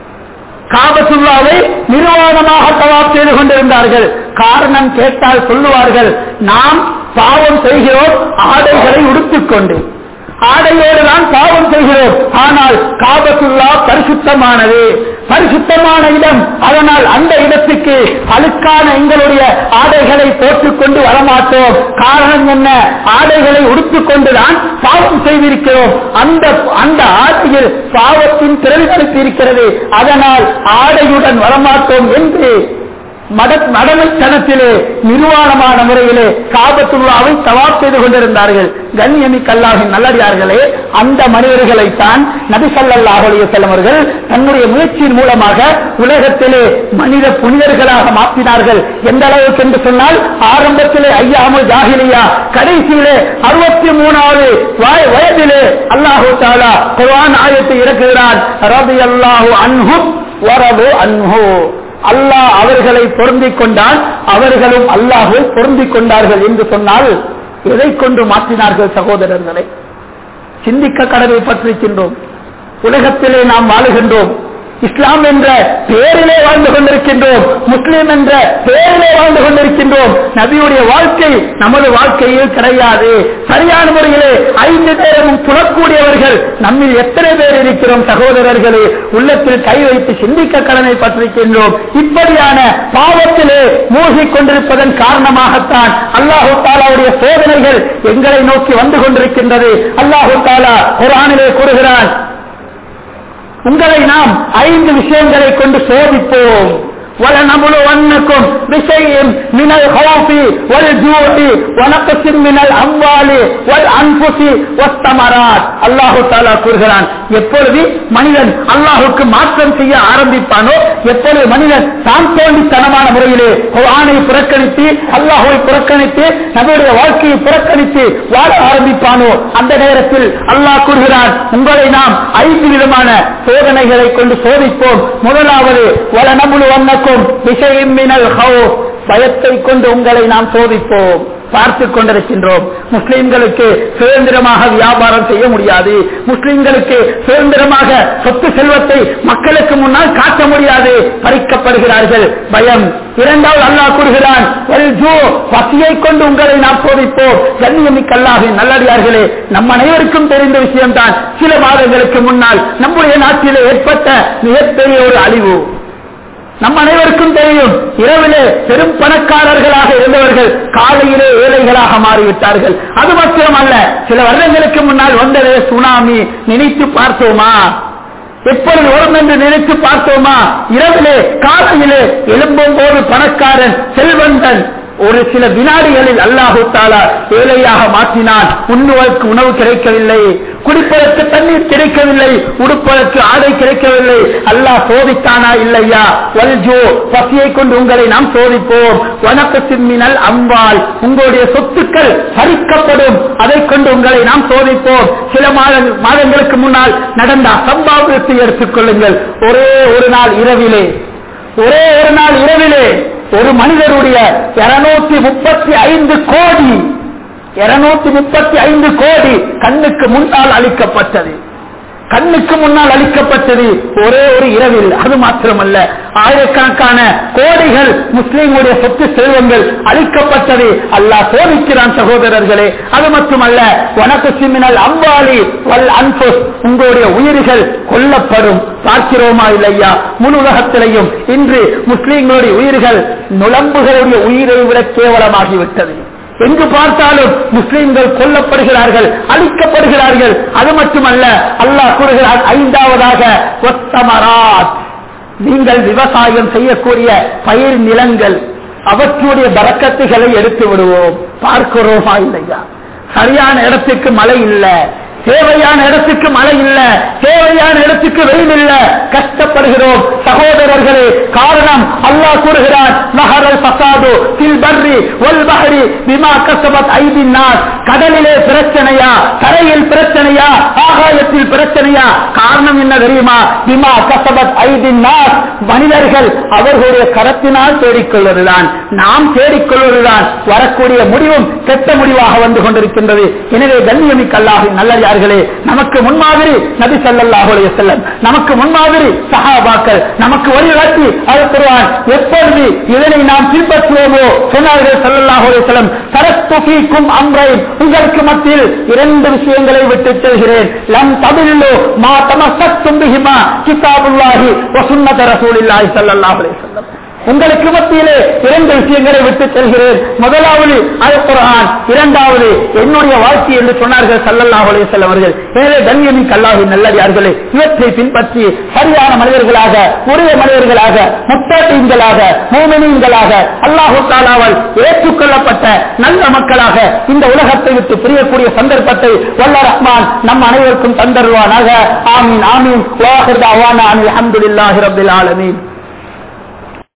காபத்துல்லாவை நிர்வாணமாக தவாப் செய்து கொண்டிருந்தார்கள் காரணம் கேட்டால் சொல்லுவார்கள் நாம் பாவம் செய்கிறோம் ஆடைகளை உடுத்திக் கொண்டு ஆடையோடு தான் பாவம் செய்கிறோம் ஆனால் காபத்துல்லா பரிசுத்தமானது பரிசுத்தமான இடம் அதனால் அந்த இடத்துக்கு அழுக்கான எங்களுடைய ஆடைகளை போட்டுக்கொண்டு வரமாட்டோம் காரணம் என்ன ஆடைகளை உடுத்திக் கொண்டுதான் பாவம் செய்திருக்கிறோம் அந்த அந்த ஆடையில் பாவத்தின் பிரதிபலிப்பு இருக்கிறது அதனால் ஆடையுடன் வரமாட்டோம் என்று மடமைத்தனத்திலே நிர்வாணமான முறையிலே காபத்துள்ளாவை தவாப் செய்து கொண்டிருந்தார்கள் கண்ணியமி கல்லாவின் நல்லடியார்களே அந்த மனிதர்களைத்தான் நபி ஸல்லல்லாஹு அலைஹி வஸல்லம் அவர்கள் தன்னுடைய முயற்சியின் மூலமாக உலகத்திலே மனித புனிதர்களாக மாற்றினார்கள் எந்த அளவுக்கு என்று சொன்னால் ஆரம்பத்திலே ஐயாமல் ஜாகிலியா கடைசியிலே அறுபத்தி மூணாவது வயதிலே அல்லாஹு தாலா குர்ஆன் ஆயத்தை இறக்குகிறான் ரபி அல்லாஹு அன்ஹு வரது அன்ஹு அல்லாஹ் அவர்களை பொருந்திக் கொண்டான் அவர்களும் அல்லாஹை பொருந்திக் கொண்டார்கள் என்று சொன்னால் எதை கொண்டு மாற்றினார்கள் சகோதரர்களை சிந்திக்க கடவை பற்றிருக்கின்றோம் உலகத்திலே நாம் வாழுகின்றோம் இஸ்லாம் என்ற பெயரிலே வாழ்ந்து கொண்டிருக்கின்றோம் முஸ்லீம் என்ற பெயரிலே வாழ்ந்து கொண்டிருக்கின்றோம் நபியுடைய வாழ்க்கை நமது வாழ்க்கையில் கிடையாது சரியான முறையிலே ஐந்து பேரும் புலக்கூடியவர்கள் நம்மில் எத்தனை பேர் இருக்கிறோம் சகோதரர்களே உள்ளத்தில் கை வைத்து சிந்திக்க கடனை பற்றிருக்கின்றோம் இப்படியான பாவத்திலே மூழ்கிக் கொண்டிருப்பதன் காரணமாகத்தான் அல்லாஹு தாலாவுடைய சோதனைகள் எங்களை நோக்கி வந்து கொண்டிருக்கின்றது அல்லாஹு தாலா ஒரு ஆணிலே கூறுகிறான் உங்களை நாம் ஐந்து விஷயங்களை கொண்டு சோதிப்போம் ولنبلونكم بشيء من الخوف والجوع ونقص من الأموال والأنفس والثمرات الله تعالى கூறுகிறான் எப்பொழுது மனிதன் அல்லாஹுக்கு மாற்றம் செய்ய ஆரம்பிப்பானோ எப்பொழுது மனிதன் தான் தோண்டித்தனமான முறையிலே ஆணை புறக்கணித்து அல்லாஹுவை புறக்கணித்து நம்முடைய வாழ்க்கையை புறக்கணித்து வாழ ஆரம்பிப்பானோ அந்த நேரத்தில் அல்லாஹ் கூறுகிறான் உங்களை நாம் ஐந்து விதமான சோதனைகளை கொண்டு சோதிப்போம் முதலாவது வள நம்புல வண்ணக்கும் விஷயம் மினல் ஹவுஸ் பயத்தை கொண்டு உங்களை நாம் சோதிப்போம் பார்த்துக் கொண்டிருக்கின்றோம் முஸ்லிம்களுக்கு சுதந்திரமாக வியாபாரம் செய்ய முடியாது முஸ்லிம்களுக்கு சுதந்திரமாக சொத்து செல்வத்தை மக்களுக்கு முன்னால் காட்ட முடியாது பறிக்கப்படுகிறார்கள் பயம் இரண்டாவது அல்லாஹ் கூறுகிறான் பசியை கொண்டு உங்களை நாம் சோதிப்போம் கண்ணியமிக்க அல்லாஹின் நல்லடியார்களே நம் அனைவருக்கும் தெரிந்த விஷயம்தான் சில மாதங்களுக்கு முன்னால் நம்முடைய நாட்டிலே ஏற்பட்ட மிகப்பெரிய ஒரு அழிவு நம் அனைவருக்கும் தெரியும் இரவிலே பெரும் பணக்காரர்களாக இருந்தவர்கள் காலையிலே ஏழைகளாக மாறிவிட்டார்கள் அது மாத்திரமல்ல சில வருடங்களுக்கு முன்னால் வந்ததே சுனாமி நினைத்து பார்த்தோமா எப்பொழுது வரும் என்று நினைத்து பார்த்தோமா இரவிலே காலையிலே எழும்பும் போது பணக்காரன் செல்வந்தன் ஒரு சில வினாடிகளில் அல்லாஹு தாலா ஏழையாக மாற்றினான் உண்ணுவதற்கு உணவு கிடைக்கவில்லை குடிப்பதற்கு தண்ணீர் கிடைக்கவில்லை உடுப்பதற்கு ஆடை கிடைக்கவில்லை அல்லாஹ் சோதித்தானா இல்லையா வல்ஜோ பசியை கொண்டு உங்களை நாம் சோதிப்போம் வனக்கு சிம்மினல் அம்பாள் உங்களுடைய சொத்துக்கள் பறிக்கப்படும் அதை கொண்டு உங்களை நாம் சோதிப்போம் சில மாதங்களுக்கு முன்னால் நடந்த அசம்பாவிதத்தை எடுத்துக் கொள்ளுங்கள் ஒரே ஒரு நாள் இரவிலே ஒரே ஒரு நாள் இரவிலே ஒரு மனிதருடைய இருநூத்தி முப்பத்தி ஐந்து கோடி இருநூத்தி முப்பத்தி ஐந்து கோடி கண்ணுக்கு முன்னால் அளிக்கப்பட்டது கண்ணுக்கு முன்னால் அளிக்கப்பட்டது ஒரே ஒரு இரவில் அது மாத்திரமல்ல ஆயிரக்கணக்கான கோடிகள் முஸ்லீம்களுடைய சொத்து செல்வங்கள் அளிக்கப்பட்டது அல்லாஹ் சோதிக்கிறான் சகோதரர்களே அது மட்டுமல்ல உனக்கு சிம்மினல் அம்பாலி வல் அன்புஸ் உங்களுடைய உயிர்கள் கொல்லப்படும் பார்க்கிறோமா இல்லையா முழு உலகத்திலையும் இன்று முஸ்லீம்களுடைய உயிர்கள் நுழம்புகளுடைய உயிரை விட கேவலமாகிவிட்டது எங்கு பார்த்தாலும் முஸ்லிம்கள் கொல்லப்படுகிறார்கள் அழிக்கப்படுகிறார்கள் அது மட்டுமல்ல அல்லாஹ் கூறுகிறார் ஐந்தாவதாக ஒத்தமராத் நீங்கள் விவசாயம் செய்யக்கூடிய பயிர் நிலங்கள் அவற்றுடைய பறக்கத்துகளை எடுத்து விடுவோம் பார்க்கிறோமா இல்லையா சரியான இடத்துக்கு மழை இல்லை தேவையான இடத்துக்கு மழை இல்ல தேவையான இடத்துக்கு வெயில் இல்ல கஷ்டப்படுகிறோம் சகோதரர்களே காரணம் அல்லாஹ் கூறுகிறான் நகரல் பசாது தில் பர்ரி ஒல் பஹரி பிமா கசபத் ஐதின் நாள் கடலிலே பிரச்சனையா கரையில் பிரச்சனையா ஆகாயத்தில் பிரச்சனையா காரணம் என்ன தெரியுமா பிமா கசபத் ஐதின் நாள் மனிதர்கள் அவர்களுடைய கரத்தினால் தேடிக்கொள்வதுதான் நாம் தேடிக்கொள்வதுதான் வரக்கூடிய முடிவும் கெட்ட முடிவாக வந்து கொண்டிருக்கின்றது எனவே கண்ணியமிக்கல்லாக நல்ல யார்களே நமக்கு முன்மாதிரி நபி ஸல்லல்லாஹு அலைஹி வஸல்லம் நமக்கு முன்மாதிரி சஹாபாக்கள் நமக்கு வழிகாட்டி அழுத்துவான் எப்பொழுது இதனை நாம் பின்பற்றுவோமோ சொன்னார்கள் ஸல்லல்லாஹு அலைஹி வஸல்லம் தரத்து ஃபீக்கும் அம்ரைன் உங்களுக்கு மத்தியில் இரண்டு விஷயங்களை விட்டு செல்கிறேன் லம் தபில்லு மா தமசத்தும் பிஹிமா கிதாபுல்லாஹி வ சுன்னத ரசூலில்லாஹி ஸல்லல்லாஹு அலைஹி வஸல்லம் உங்களுக்கு மத்தியிலே இரண்டு விஷயங்களை விட்டு செல்கிறேன் முதலாவது அல் குர்ஆன் இரண்டாவது என்னுடைய வாழ்க்கை என்று சொன்னார்கள் சல்லல்லாஹு அலைஹி வஸல்லம் அவர்கள் எனவே கண்ணியமின் கல்லாஹி நல்லடியார்களே இவற்றை பின்பற்றி சரியான மனிதர்களாக உரிய மனிதர்களாக முத்தாட்டீன்களாக மூமினீன்களாக அல்லாஹு தாலாவால் ஏற்றுக்கொள்ளப்பட்ட நல்ல மக்களாக இந்த உலகத்தை விட்டு பிரியக்கூடிய சந்தர்ப்பத்தை வல்ல ரஹ்மான் நம் அனைவருக்கும் தந்தருவானாக ஆமீன் ஆமீன் வாஹிர் தாவானா அல்ஹம்துலில்லாஹி ரப்பில் ஆலமீன்